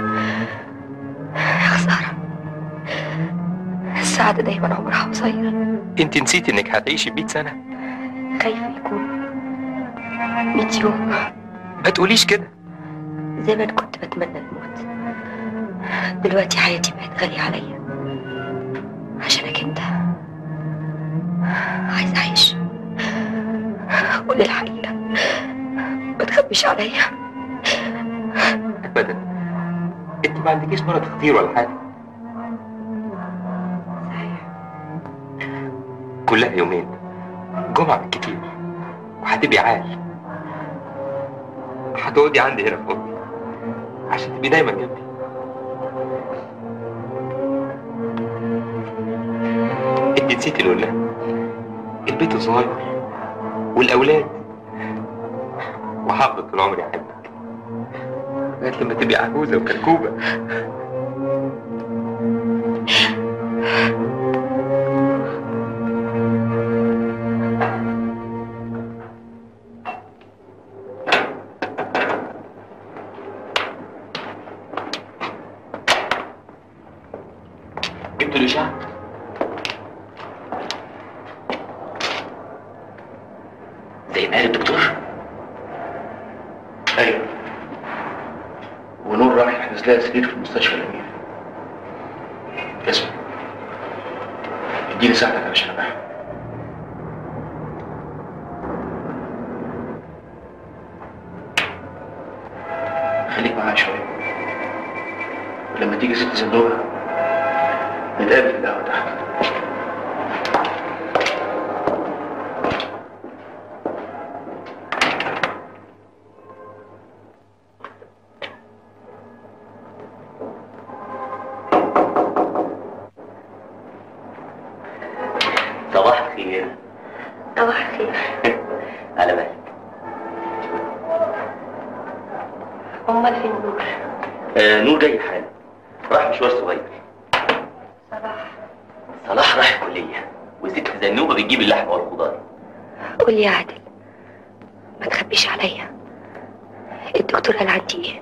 Speaker 12: يا خسارة السعادة دايما عمرها قصير
Speaker 1: انت نسيتي انك هتعيشي 100 سنه
Speaker 12: خايفة يكون 100 يوم
Speaker 1: ما تقوليش كده
Speaker 12: زمان كنت بتمنى الموت دلوقتي حياتي بقت غالية عليا عشانك انت عايزة اعيش قول الحقيقة ما تخبيش عليا
Speaker 1: ابدا انت ما عندكيش مرض خطير ولا حاجه كلها يومين جمعة بالكتير وهتبقي عال هتقعدي عندي هنا في اوضتي عشان تبقي دايما جنبي انت نسيتي اللي قلناه البيت الصغير والاولاد وهفضل طول عمري احبك لغايه لما تبقي عجوزه وكركوبه
Speaker 3: جبت الاشعه زي ما قال الدكتور
Speaker 6: ايوه ونور راح يحجز لها سرير في المستشفى الامير اسمع اديني ساعتك علشان ابيعها خليك معايا شويه ولما تيجي ست صندوقها نتقابل في القهوه تحت
Speaker 3: صباح الخير
Speaker 12: صباح الخير
Speaker 3: على بالك
Speaker 12: امال فين نور
Speaker 3: آه نور جاي حالا راح مشوار صغير
Speaker 12: صباح
Speaker 3: صلاح راح الكلية وست زنوبة بتجيب اللحمة والخضار
Speaker 12: قول لي يا عادل ما تخبيش عليا الدكتور قال عندي ايه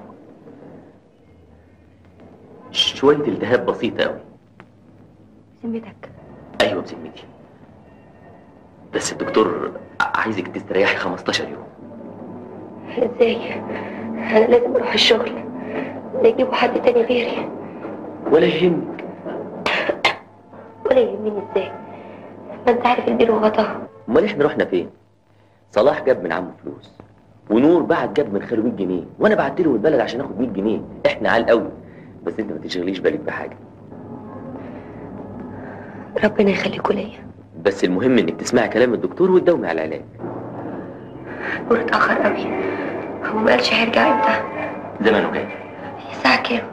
Speaker 3: شوية التهاب بسيطة أوي
Speaker 12: سمتك
Speaker 3: أيوة بذمتي بس الدكتور عايزك تستريحي 15 يوم
Speaker 12: ازاي انا لازم اروح الشغل لا يجيبوا حد تاني غيري
Speaker 3: ولا يهمك
Speaker 12: ولا يهمني ازاي ما انت عارف البير وغطاه
Speaker 3: امال احنا رحنا فين صلاح جاب من عمه فلوس ونور بعت جاب من خاله 100 جنيه وانا بعت له البلد عشان اخد 100 جنيه احنا عال قوي بس انت ما تشغليش بالك بحاجه
Speaker 12: ربنا يخليكوا ليا
Speaker 3: بس المهم انك تسمعي كلام الدكتور وتداومي على العلاج
Speaker 12: نور اتاخر قوي هو ما قالش هيرجع امتى
Speaker 3: زمانه جاي
Speaker 12: الساعه كام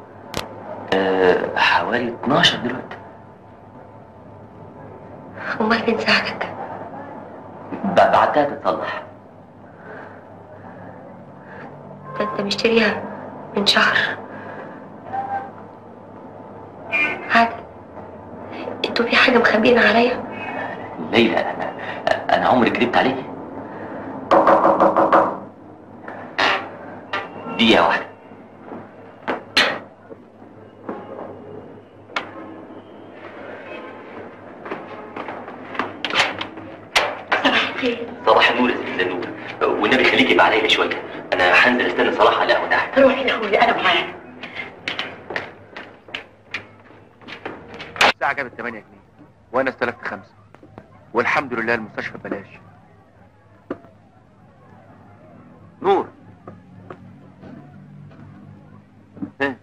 Speaker 3: أه حوالي 12 دلوقتي
Speaker 12: امال فين ساعتك
Speaker 3: ب- بعتها تتصلح
Speaker 12: ده انت مشتريها من شهر عادل انتوا في حاجه مخبيين عليا
Speaker 3: ليلى انا انا عمري كدبت عليكي دقيقة واحدة صباح النور يا ست النور والنبي خليكي مع ليلى شوية انا هنزل استنى صلاح على القهوة تحت
Speaker 7: روح يا اخويا انا معاك
Speaker 6: الساعة جابت 8 جنيه وانا استلفت خمسة والحمد لله المستشفى ببلاش
Speaker 3: نور ها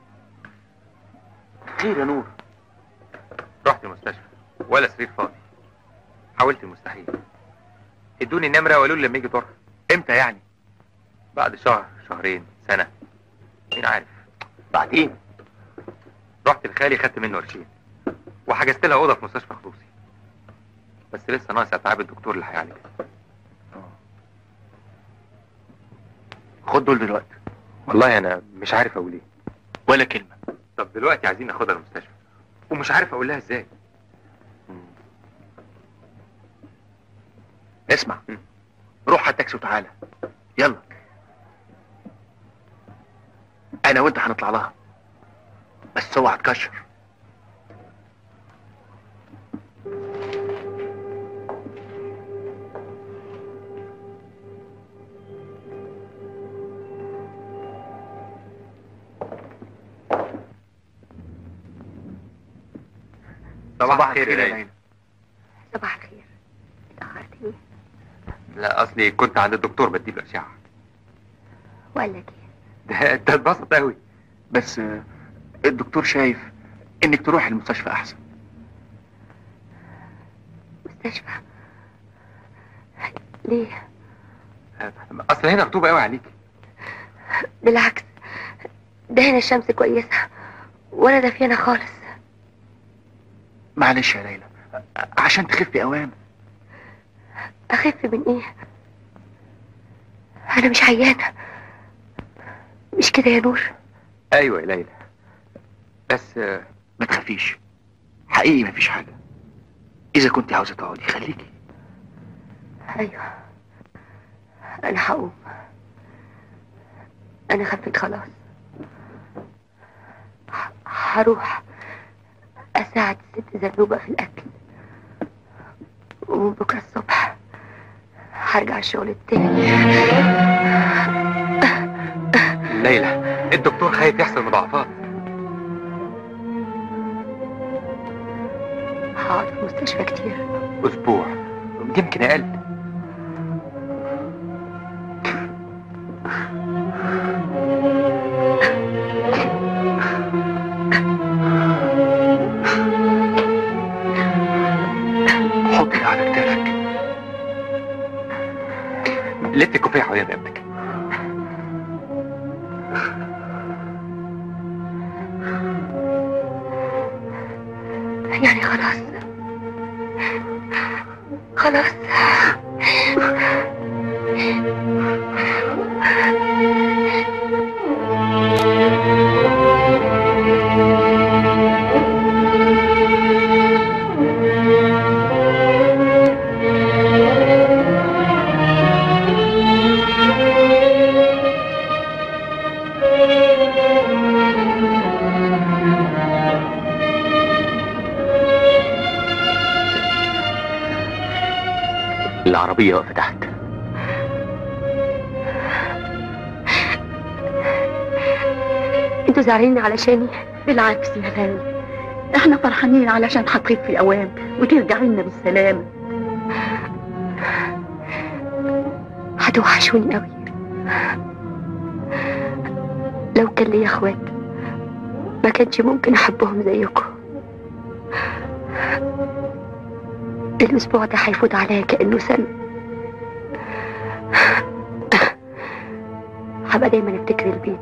Speaker 3: خير يا نور
Speaker 1: رحت المستشفى ولا سرير فاضي حاولت المستحيل ادوني النمرة وقالوا لي لما يجي دورها
Speaker 6: امتى يعني
Speaker 1: بعد شهر شهرين سنة مين عارف
Speaker 3: بعدين
Speaker 1: رحت لخالي خدت منه قرشين وحجزت لها اوضه في مستشفى خصوصي بس لسه ناقص اتعاب الدكتور اللي هيعالجها
Speaker 6: خد دول دلوقتي
Speaker 1: والله انا مش عارف اقول ايه
Speaker 6: ولا كلمة
Speaker 1: طب دلوقتي عايزين ناخدها المستشفى ومش عارف اقول لها ازاي
Speaker 6: اسمع روح على التاكسي وتعالى يلا انا وانت هنطلع لها بس اوعى تكشر
Speaker 1: صباح الخير يا ليلى
Speaker 12: صباح الخير اتأخرتني
Speaker 1: لا اصلي كنت عند الدكتور بديله اشعه
Speaker 12: وقال لك ايه
Speaker 1: ده انت اتبسط قوي
Speaker 6: بس آه، الدكتور شايف انك تروح المستشفى احسن
Speaker 12: مستشفى ليه
Speaker 1: اصل هنا رطوبه قوي عليك
Speaker 12: بالعكس ده هنا الشمس كويسة ولا دافيانة خالص
Speaker 6: معلش يا ليلى عشان تخفي اوام
Speaker 12: أخف من إيه؟ أنا مش عيانة مش كده يا نور
Speaker 1: ايوه يا ليلى بس آه،
Speaker 6: ما تخافيش حقيقي مفيش حاجة إذا كنت عاوزة تقعدي خليكي
Speaker 12: أيوه أنا هقوم أنا خفيت خلاص ه- هروح أساعد الست زنوبة في الأكل ومن بكرة الصبح هرجع الشغل التاني
Speaker 1: ليلى الدكتور خايف يحصل مضاعفات
Speaker 12: هقعد في المستشفى كتير
Speaker 1: اسبوع يمكن اقل
Speaker 6: حطي ده على كتافك
Speaker 1: لف الكوفيه حوالين رقبتك
Speaker 12: يعني خلاص خلاص
Speaker 3: العربية واقفة تحت
Speaker 12: انتوا زعلانين علشاني بالعكس يا غالي
Speaker 5: احنا فرحانين علشان هتخفي اوام وترجعي لنا بالسلامة
Speaker 12: هتوحشوني قوي لو كان لي اخوات ما كانش ممكن احبهم زيكم الاسبوع ده هيفوت عليا كانه سنه هبقى دايما افتكر البيت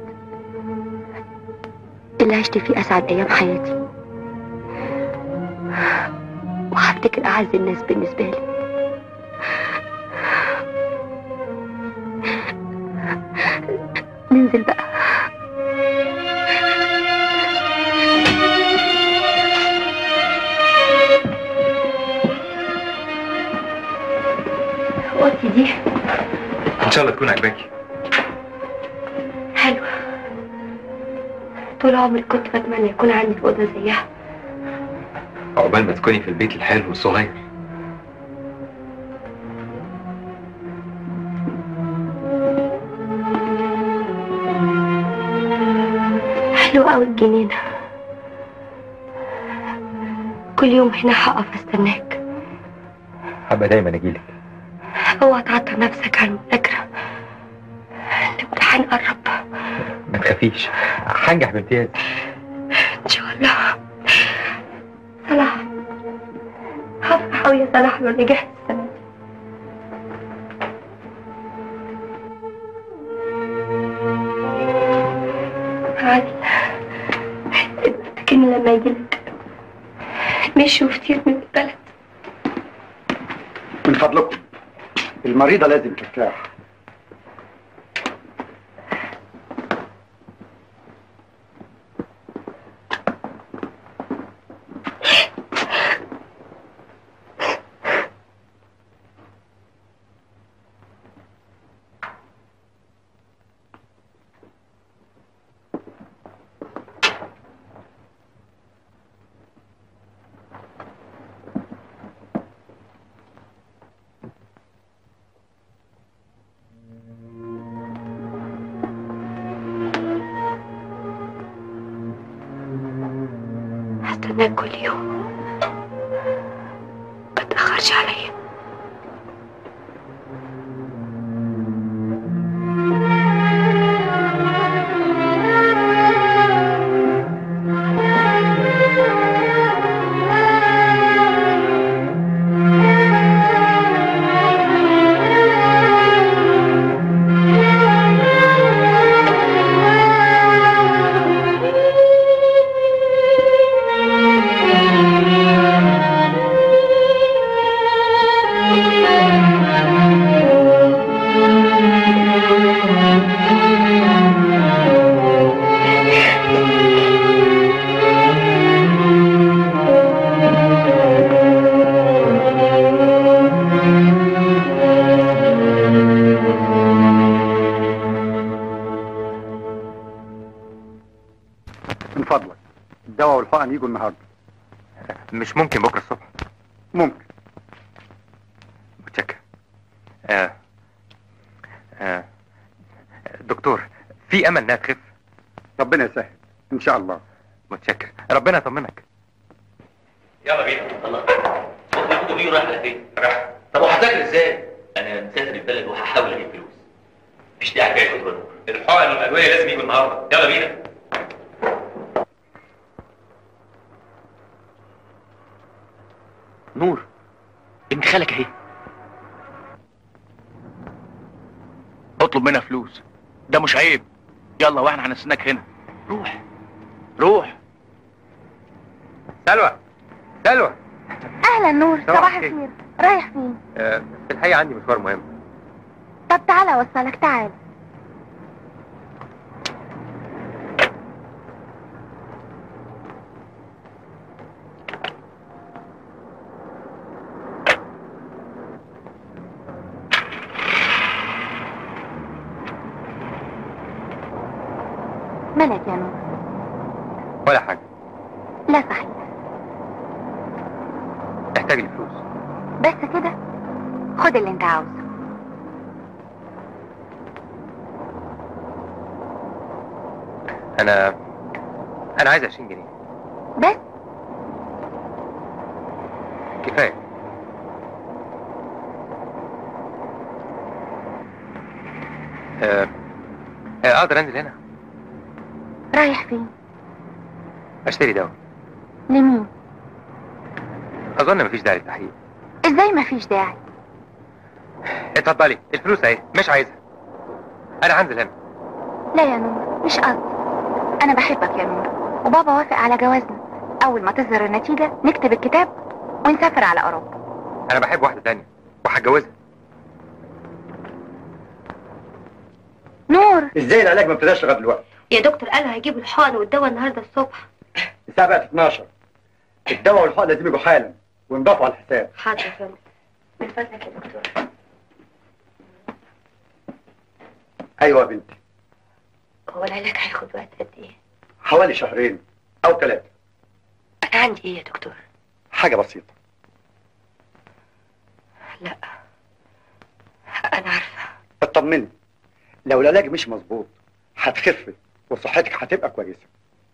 Speaker 12: اللي عشت فيه اسعد ايام حياتي وهفتكر اعز الناس بالنسبه لي ننزل بقى دي
Speaker 1: ان شاء الله تكون عجباكي
Speaker 12: حلوة طول عمري كنت بتمنى يكون عندي أوضة زيها
Speaker 1: عقبال ما تكوني في البيت الحلو الصغير
Speaker 12: حلوة أوي الجنينة كل يوم هنا هقف استناك
Speaker 1: حابة دايما اجيلك
Speaker 12: اوعى تعطل نفسك على المذاكرة الامتحان قرب
Speaker 1: ما تخافيش هنجح بامتياز
Speaker 12: ان شاء الله صلاح هفرح أوي يا صلاح لو نجحت السنة دي عادي لكن لما يجيلك مشوا كتير من البلد
Speaker 8: من فضلكم المريضة لازم ترتاح
Speaker 12: هستناك كل يوم ما تأخرش عليا
Speaker 8: من فضلك الدواء والحقن يجوا النهارده
Speaker 1: مش ممكن بكره الصبح
Speaker 8: ممكن
Speaker 1: متشكر آه. آه. دكتور في امل انها تخف
Speaker 8: ربنا يسهل ان شاء الله
Speaker 1: متشكر ربنا يطمنك
Speaker 3: يلا بينا الله بكره الكتب دي رايح على فين؟ رايح طب وهذاكر ازاي؟ انا مسافر البلد وهحاول اجيب فلوس مفيش داعي كده كتب نور
Speaker 1: الحقن والادويه لازم يجوا النهارده يلا بينا
Speaker 3: نور ابن خالك اهي
Speaker 6: اطلب منها فلوس ده مش عيب يلا واحنا هنستناك هنا روح روح
Speaker 1: سلوى سلوى
Speaker 13: اهلا نور
Speaker 1: صباح
Speaker 13: صباح
Speaker 1: الخير.
Speaker 13: الخير رايح فين
Speaker 1: آه. في الحقيقه عندي مشوار مهم
Speaker 13: طب تعالى اوصلك تعال مالك يا نور
Speaker 1: ولا حاجه
Speaker 13: لا صحيح
Speaker 1: محتاج الفلوس
Speaker 13: بس كده خد اللي انت عاوزه
Speaker 1: انا انا عايز 20 جنيه
Speaker 13: بس
Speaker 1: كفايه آه. آه، اقدر انزل هنا
Speaker 13: رايح فين
Speaker 1: اشتري دواء
Speaker 13: لمين
Speaker 1: اظن مفيش داعي للتحقيق
Speaker 13: ازاي مفيش داعي
Speaker 1: اتفضلي الفلوس اهي مش عايزها انا هنزل هنا
Speaker 13: لا يا نور مش قصدي انا بحبك يا نور وبابا وافق على جوازنا اول ما تظهر النتيجة نكتب الكتاب ونسافر على اوروبا
Speaker 1: انا بحب واحده تانية وهتجوزها
Speaker 13: نور
Speaker 8: ازاي العلاج ما ابتداش لغايه دلوقتي
Speaker 12: يا دكتور قالوا هيجيبوا الحقن والدواء النهارده الصبح
Speaker 8: الساعه بقت 12 الدواء والحقن لازم يجوا حالا وينضافوا على الحساب
Speaker 12: حاضر يا فندم من فضلك يا دكتور
Speaker 8: ايوه يا بنتي
Speaker 12: هو العلاج هياخد وقت قد ايه
Speaker 8: حوالي شهرين او ثلاثه
Speaker 12: انا عندي ايه يا دكتور
Speaker 8: حاجه بسيطه
Speaker 12: لا انا عارفه
Speaker 8: اطمني لو العلاج مش مظبوط هتخفي وصحتك هتبقى كويسه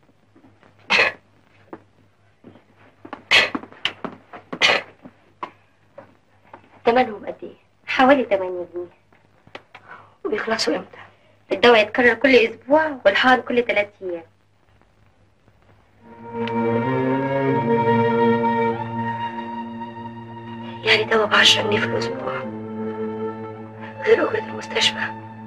Speaker 12: تمنهم قد ايه
Speaker 13: حوالي 8 جنيه
Speaker 12: وبيخلصوا امتى
Speaker 13: الدواء يتكرر كل اسبوع والحقن كل 3 ايام
Speaker 12: يعني دواء ب 10 جنيه في الاسبوع غير اجره المستشفى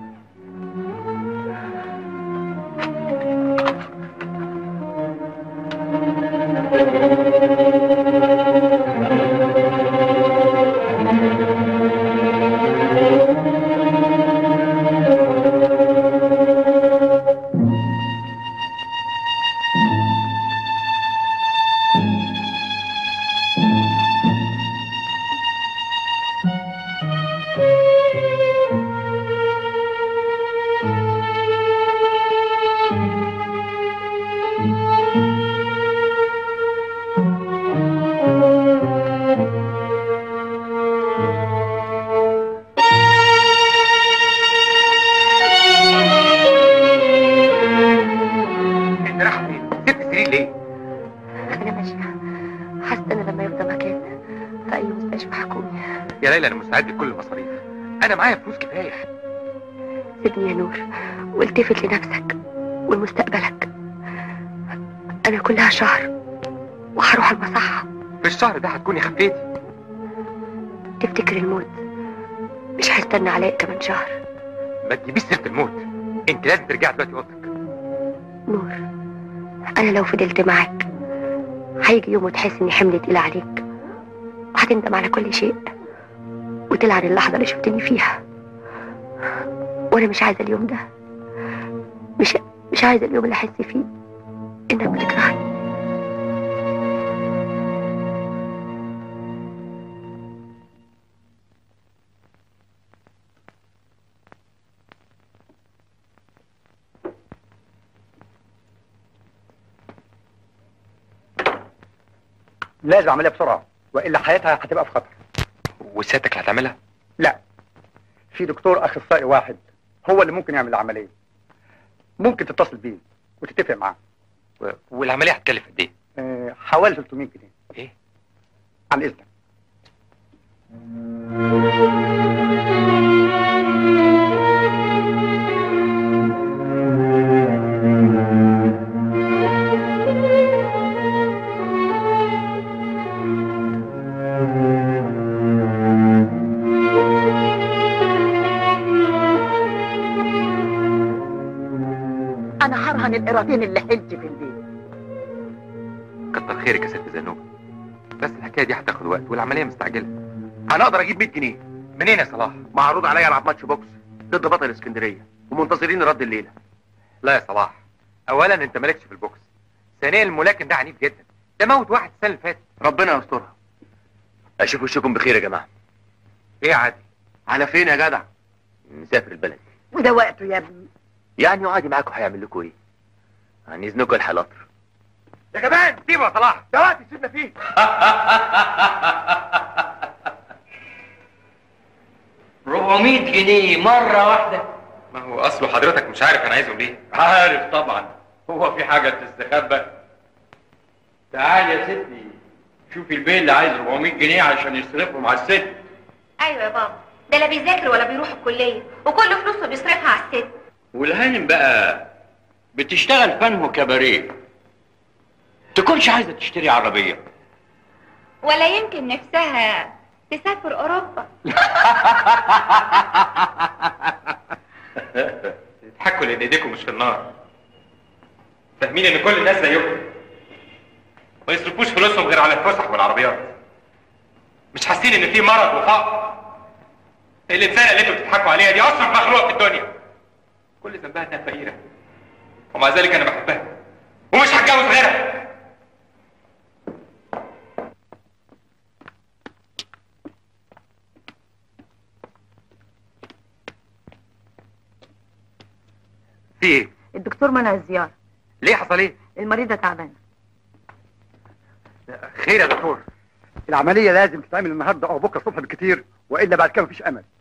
Speaker 1: انت رايحه فين؟ سبت السرير ليه؟
Speaker 12: انا ماشيه حاسه ان لما يفضى مكان في اي مستشفى حكومي
Speaker 1: يا ليلى انا مستعد لكل المصاريف انا معايا فلوس كفايه
Speaker 12: سيبني يا نور والتفت لنفسك ولمستقبلك انا كلها شهر وهروح المصحة
Speaker 1: في الشهر ده هتكوني خفيتي
Speaker 12: تفتكر الموت مش هيستنى عليا كمان شهر
Speaker 1: ما تجيبيش سيره الموت انت لازم ترجعي دلوقتي اوضتك
Speaker 12: نور انا لو فضلت معاك هيجي يوم وتحس اني حمل تقيل عليك وهتندم على كل شيء وتلعن اللحظه اللي شفتني فيها وانا مش عايزه اليوم ده مش مش عايزه اليوم اللي احس فيه انك بتكرهني
Speaker 8: لازم اعملها بسرعه والا حياتها هتبقى في خطر
Speaker 1: وسيادتك اللي هتعملها
Speaker 8: لا في دكتور اخصائي واحد هو اللي ممكن يعمل العمليه ممكن تتصل بيه وتتفق معاه
Speaker 1: و... والعمليه هتكلف قد ايه
Speaker 8: آه، حوالي 300 جنيه
Speaker 1: ايه
Speaker 8: عن اذنك
Speaker 7: انا هرهن القراطين اللي حلتي في البيت
Speaker 1: كتر خيرك يا ست زنوب بس الحكايه دي هتاخد وقت والعمليه مستعجله انا اقدر اجيب 100 جنيه منين يا صلاح
Speaker 6: معروض عليا العب ماتش بوكس ضد بطل اسكندريه ومنتظرين رد الليله
Speaker 1: لا يا صلاح اولا انت مالكش في البوكس ثانيا الملاكم ده عنيف جدا ده موت واحد السنه اللي فاتت
Speaker 6: ربنا يسترها
Speaker 3: اشوف وشكم بخير يا جماعه
Speaker 1: ايه عادي
Speaker 6: على فين يا جدع
Speaker 3: مسافر البلد
Speaker 7: وده وقته يا ابني
Speaker 3: يعني وعادي معاكم هيعمل لكم ايه عن اذنكم الحلاطر
Speaker 1: يا جماعه سيبه يا صلاح
Speaker 6: ده وقت سيبنا فيه
Speaker 9: جنيه مرة واحدة
Speaker 1: ما هو اصله حضرتك مش عارف انا عايزهم ليه
Speaker 10: عارف طبعا هو في حاجة تستخبى تعال يا ستي شوفي البيه اللي عايز 400 جنيه عشان يصرفهم على الست
Speaker 13: ايوه يا بابا ده لا بيذاكر ولا بيروح الكليه وكل فلوسه بيصرفها على الست
Speaker 10: والهانم بقى بتشتغل فنه كباريه تكونش عايزة تشتري عربية
Speaker 13: ولا يمكن نفسها تسافر اوروبا
Speaker 1: تضحكوا لان ايديكم مش في النار فاهمين ان كل الناس زيكم ما يصرفوش فلوسهم غير على الفسح والعربيات مش حاسين ان في مرض وفقر الانسانه اللي انتوا بتضحكوا عليها دي اصرف مخلوق في الدنيا كل ذنبها انها فقيره ومع ذلك انا بحبها ومش هتجوز غيرها في ايه
Speaker 14: الدكتور منع الزياره
Speaker 1: ليه حصل ايه
Speaker 14: المريضه تعبانه
Speaker 1: خير يا دكتور
Speaker 8: العمليه لازم تتعمل النهارده او بكره الصبح بالكتير والا بعد كده مفيش امل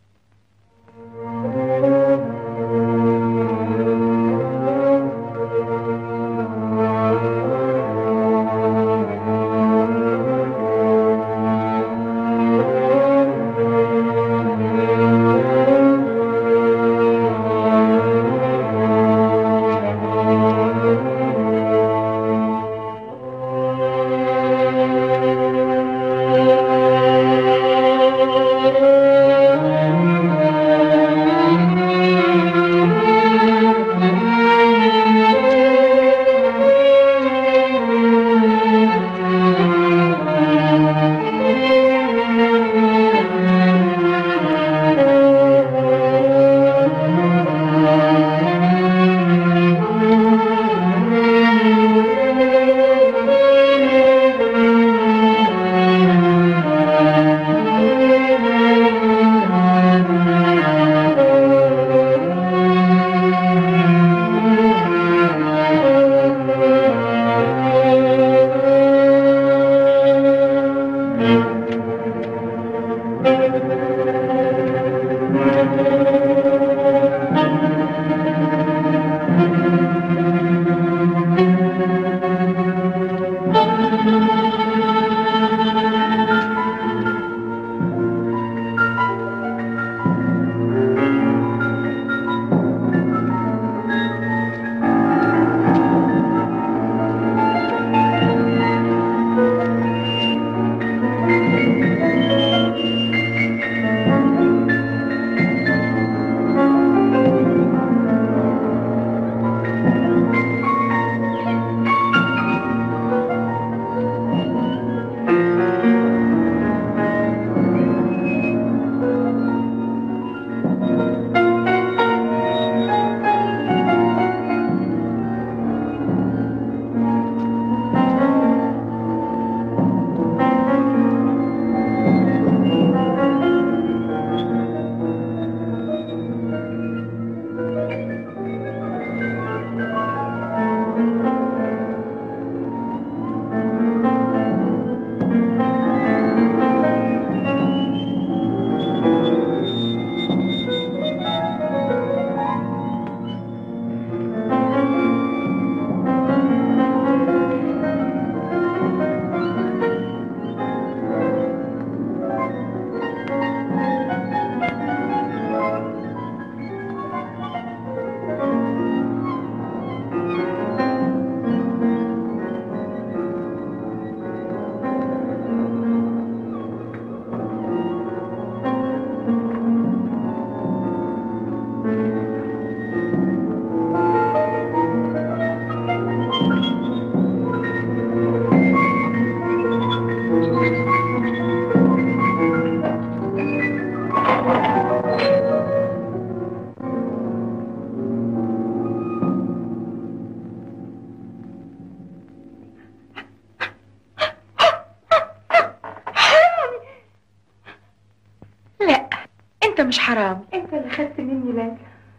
Speaker 2: لا انت مش حرام انت اللي خدت مني ليلى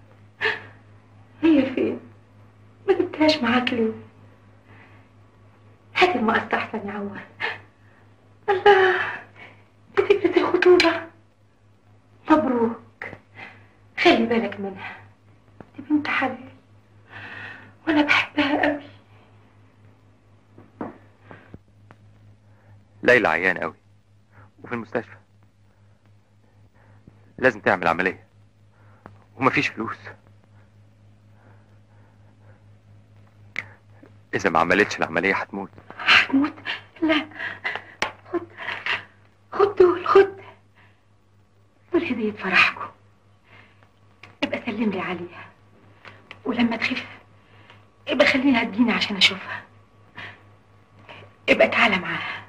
Speaker 2: هي فين ما جبتهاش معاك ليه هات المقص احسن يا عمر الله دي فكرة الخطوبة مبروك خلي بالك منها دي بنت حلال وانا بحبها قوي
Speaker 1: ليلى عيان قوي وفي المستشفى لازم تعمل عملية ومفيش فلوس إذا ما عملتش العملية هتموت
Speaker 2: هتموت لا خد خد دول خد دول هدية فرحكم ابقى سلم لي عليها ولما تخف ابقى خليها تجيني عشان اشوفها ابقى تعالى معاها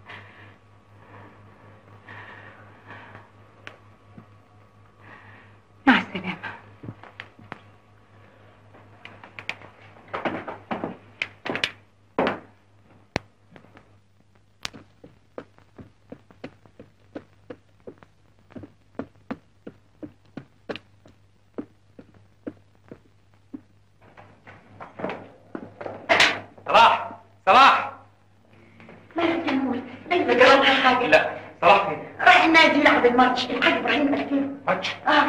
Speaker 2: مع السلامة
Speaker 7: هنلعب الماتش الحاج ابراهيم قال كده
Speaker 8: ماتش
Speaker 7: اه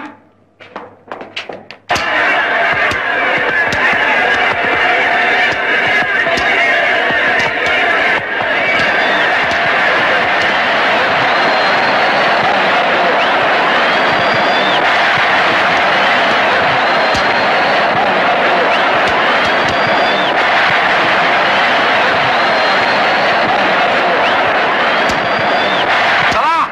Speaker 1: صلاح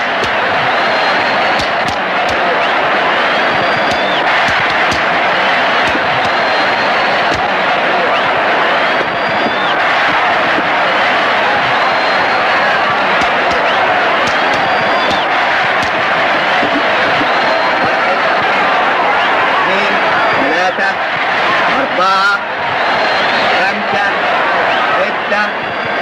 Speaker 4: اثنين ثلاثة أربعة خمسة ستة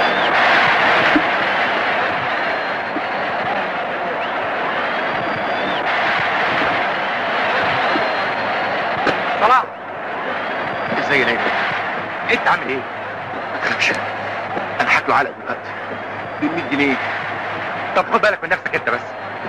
Speaker 1: صلاح
Speaker 6: ازاي يا نايم
Speaker 1: انت عامل ايه؟
Speaker 6: ما تخافش انا هاكله علقه دلوقتي ب 100 جنيه
Speaker 1: طب خد بالك من نفسك انت بس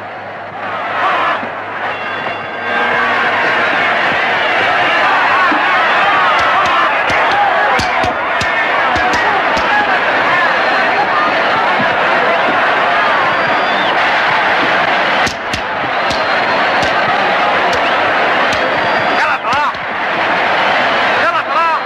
Speaker 1: يلا صلاح يلا صلاح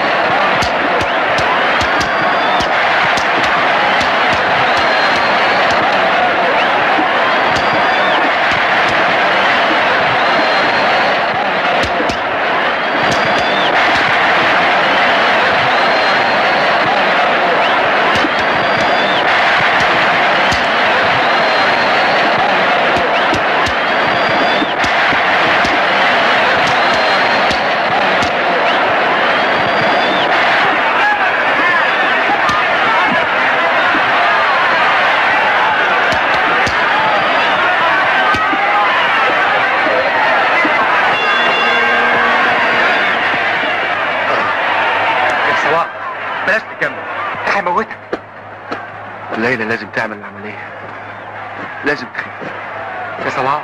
Speaker 1: يا صلاح بلاش تكمل ده هيموتك
Speaker 6: ليلى لازم تعمل العمليه لازم تخف
Speaker 1: يا صلاح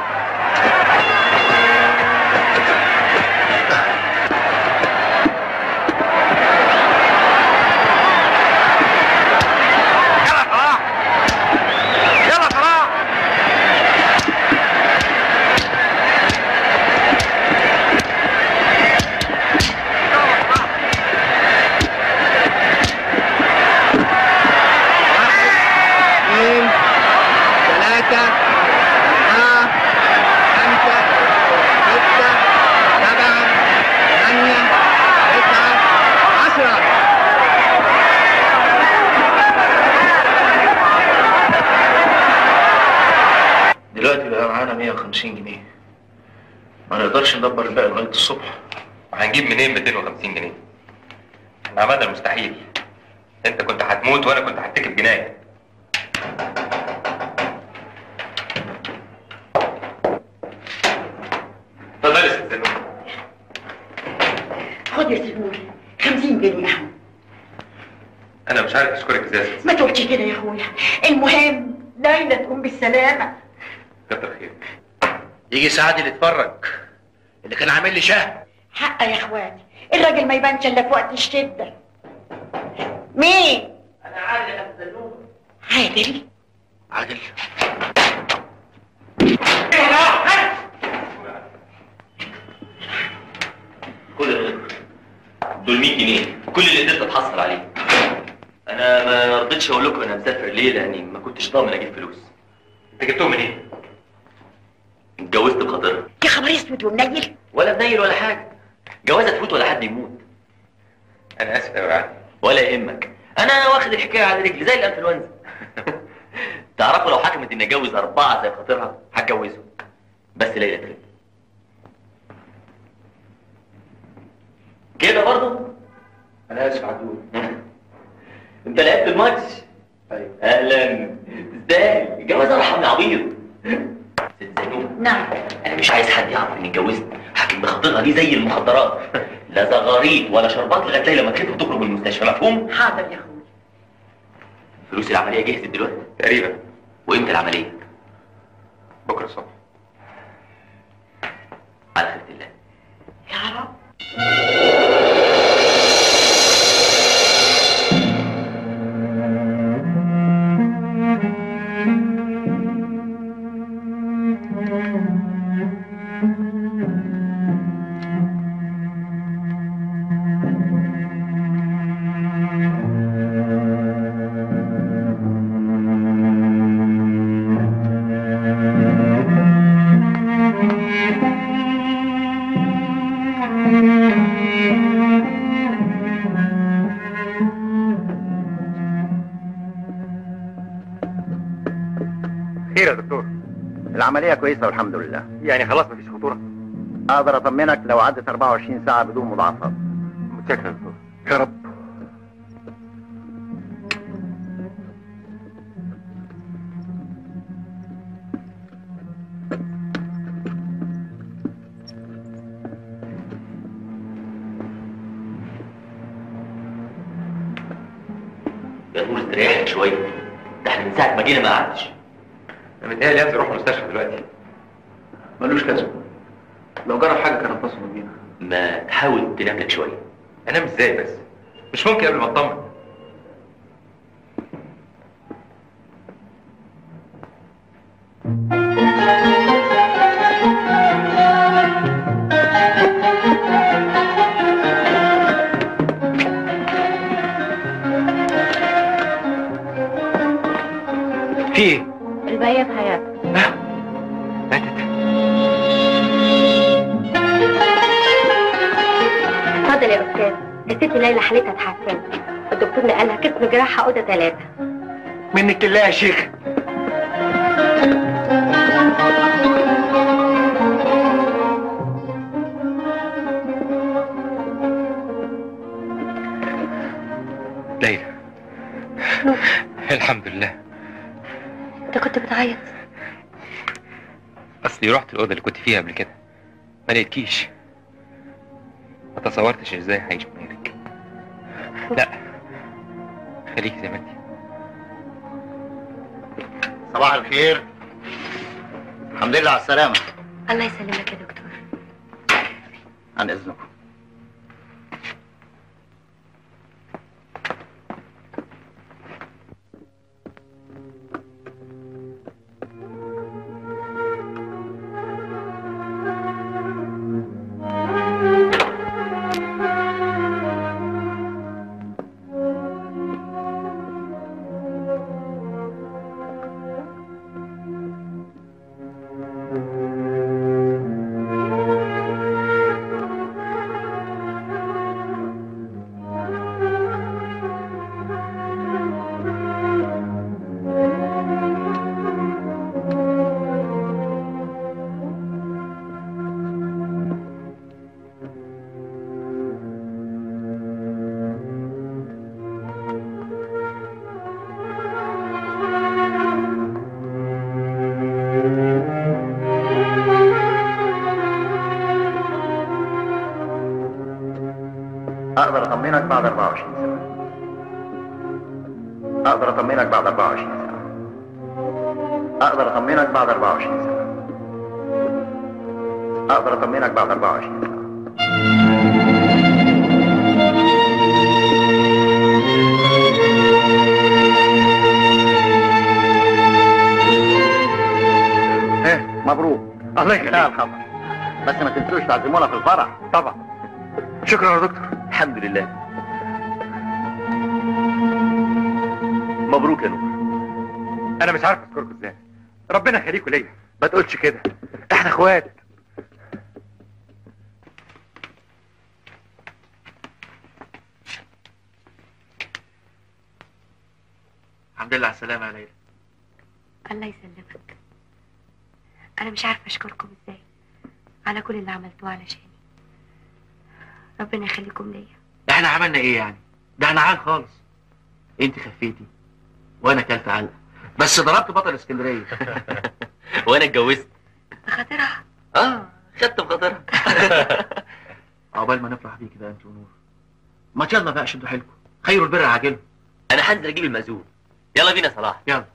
Speaker 1: يلا صلاح يلا صلاح
Speaker 4: اثنين ثلاثة أربعة خمسة ستة سبعة ثمانية تسعة عشرة
Speaker 6: دلوقتي بقى معانا 150 جنيه ما نقدرش ندبر الباقي لغايه الصبح
Speaker 1: وهنجيب منين 250 جنيه؟ احنا عملنا المستحيل انت كنت هتموت وانا كنت هتكب جنايه اتفضلي يا ست زنوب
Speaker 7: خد يا سنور 50 جنيه اهو
Speaker 1: انا مش عارف اشكرك ازاي يا ست
Speaker 7: ما تقولش كده يا اخويا المهم ليلى تقوم بالسلامة
Speaker 1: كتر خير
Speaker 6: يجي سعد اللي اتفرج اللي كان عامل لي شهر
Speaker 7: حق يا اخواتي الراجل ما يبانش الا في وقت الشدة مين؟
Speaker 6: انا عادل يا زنوب
Speaker 7: عادل
Speaker 6: عادل
Speaker 3: كل ده دول 100 جنيه كل اللي قدرت اتحصل عليه انا ما رضيتش اقول لكم انا مسافر ليه لاني ما كنتش ضامن اجيب فلوس
Speaker 1: انت جبتهم منين؟
Speaker 3: اتجوزت بخاطرها
Speaker 7: يا خبر اسود ومنيل
Speaker 3: ولا بنيل ولا حاجه جوازه تفوت ولا حد يموت
Speaker 1: انا اسف قوي عادل
Speaker 3: ولا يهمك انا واخد الحكايه على رجلي زي الانفلونزا تعرفوا لو حكمت اني اتجوز اربعه زي خاطرها هتجوزهم بس ليلى ترد كده برضو
Speaker 6: انا اسف عدول
Speaker 3: انت لعبت الماتش
Speaker 6: ايوه
Speaker 3: اهلا تستاهل الجواز ارحم يا عبيط ست زينوب
Speaker 7: نعم
Speaker 3: انا مش عايز حد يعرف اني اتجوزت حاكم بخاطرها دي زي المخدرات لا زغاريط ولا شربات لغايه ليلى ما تخف وتخرج من المستشفى مفهوم
Speaker 7: حاضر يا اخويا
Speaker 3: فلوس العمليه جهزت دلوقتي
Speaker 1: تقريبا
Speaker 3: وامتى العمليه
Speaker 1: بكره الصبح
Speaker 3: على خيرة الله
Speaker 7: يا رب
Speaker 1: خير يا دكتور
Speaker 6: العملية كويسة والحمد لله
Speaker 1: يعني خلاص مفيش خطوره
Speaker 6: اقدر اطمنك لو عدت 24 ساعة بدون مضاعفات
Speaker 1: متشكر يا دكتور
Speaker 6: يا رب
Speaker 3: يا نور استريح لك شويه ده احنا من ساعه ما جينا ما قعدتش
Speaker 1: انا متهيألي انزل اروح المستشفى دلوقتي
Speaker 6: ملوش لازمة لو جرى حاجة كان اتصلوا بينا
Speaker 3: ما تحاول تنام لك شويه
Speaker 1: انام ازاي بس مش ممكن قبل ما اطمن في ايه؟
Speaker 13: الباقية في حياتك
Speaker 12: اتفضل يا استاذ الست ليلى حالتها اتحسنت الدكتور نقلها قسم جراحه اوضه ثلاثه
Speaker 6: منك لله يا شيخ
Speaker 1: ليلى الحمد لله
Speaker 12: انت كنت بتعيط
Speaker 1: اصلي رحت الاوضه اللي كنت فيها قبل كده ما لقيتكيش ما تصورتش ازاي هعيش من غيرك لا خليكي زي ما انت
Speaker 6: صباح الخير الحمد لله على السلامة
Speaker 12: الله يسلمك يا دكتور
Speaker 6: عن اذنكم اقدر اطمنك بعد 24 ساعة اقدر اطمنك بعد 24 ساعة اقدر اطمنك بعد 24 ساعة اقدر اطمنك بعد 24 ساعة ايه مبروك الله يخليك لا الخبر بس ما تنسوش تعزمونا في الفرح
Speaker 1: طبعا شكرا يا دكتور
Speaker 3: الحمد لله مبروك يا نور
Speaker 1: انا مش عارف اشكركم ازاي ربنا يخليكم ليا ما تقولش كده احنا اخوات
Speaker 6: الحمد لله على السلامة يا ليلى
Speaker 12: الله يسلمك انا مش عارفه اشكركم ازاي على كل اللي عملتوه علشاني ربنا يخليكم ليا
Speaker 6: احنا عملنا ايه يعني ده احنا عال خالص انت خفيتي وانا كلت علقة بس ضربت بطل اسكندرية
Speaker 3: وانا اتجوزت
Speaker 12: بخاطرها
Speaker 3: اه خدت بخاطرها
Speaker 6: عقبال ما نفرح بيه كده انت ونور ما يلا بقى شدوا حيلكم خير البر عاجله
Speaker 3: انا هنزل اجيب المأذون يلا بينا يا صلاح
Speaker 6: يلا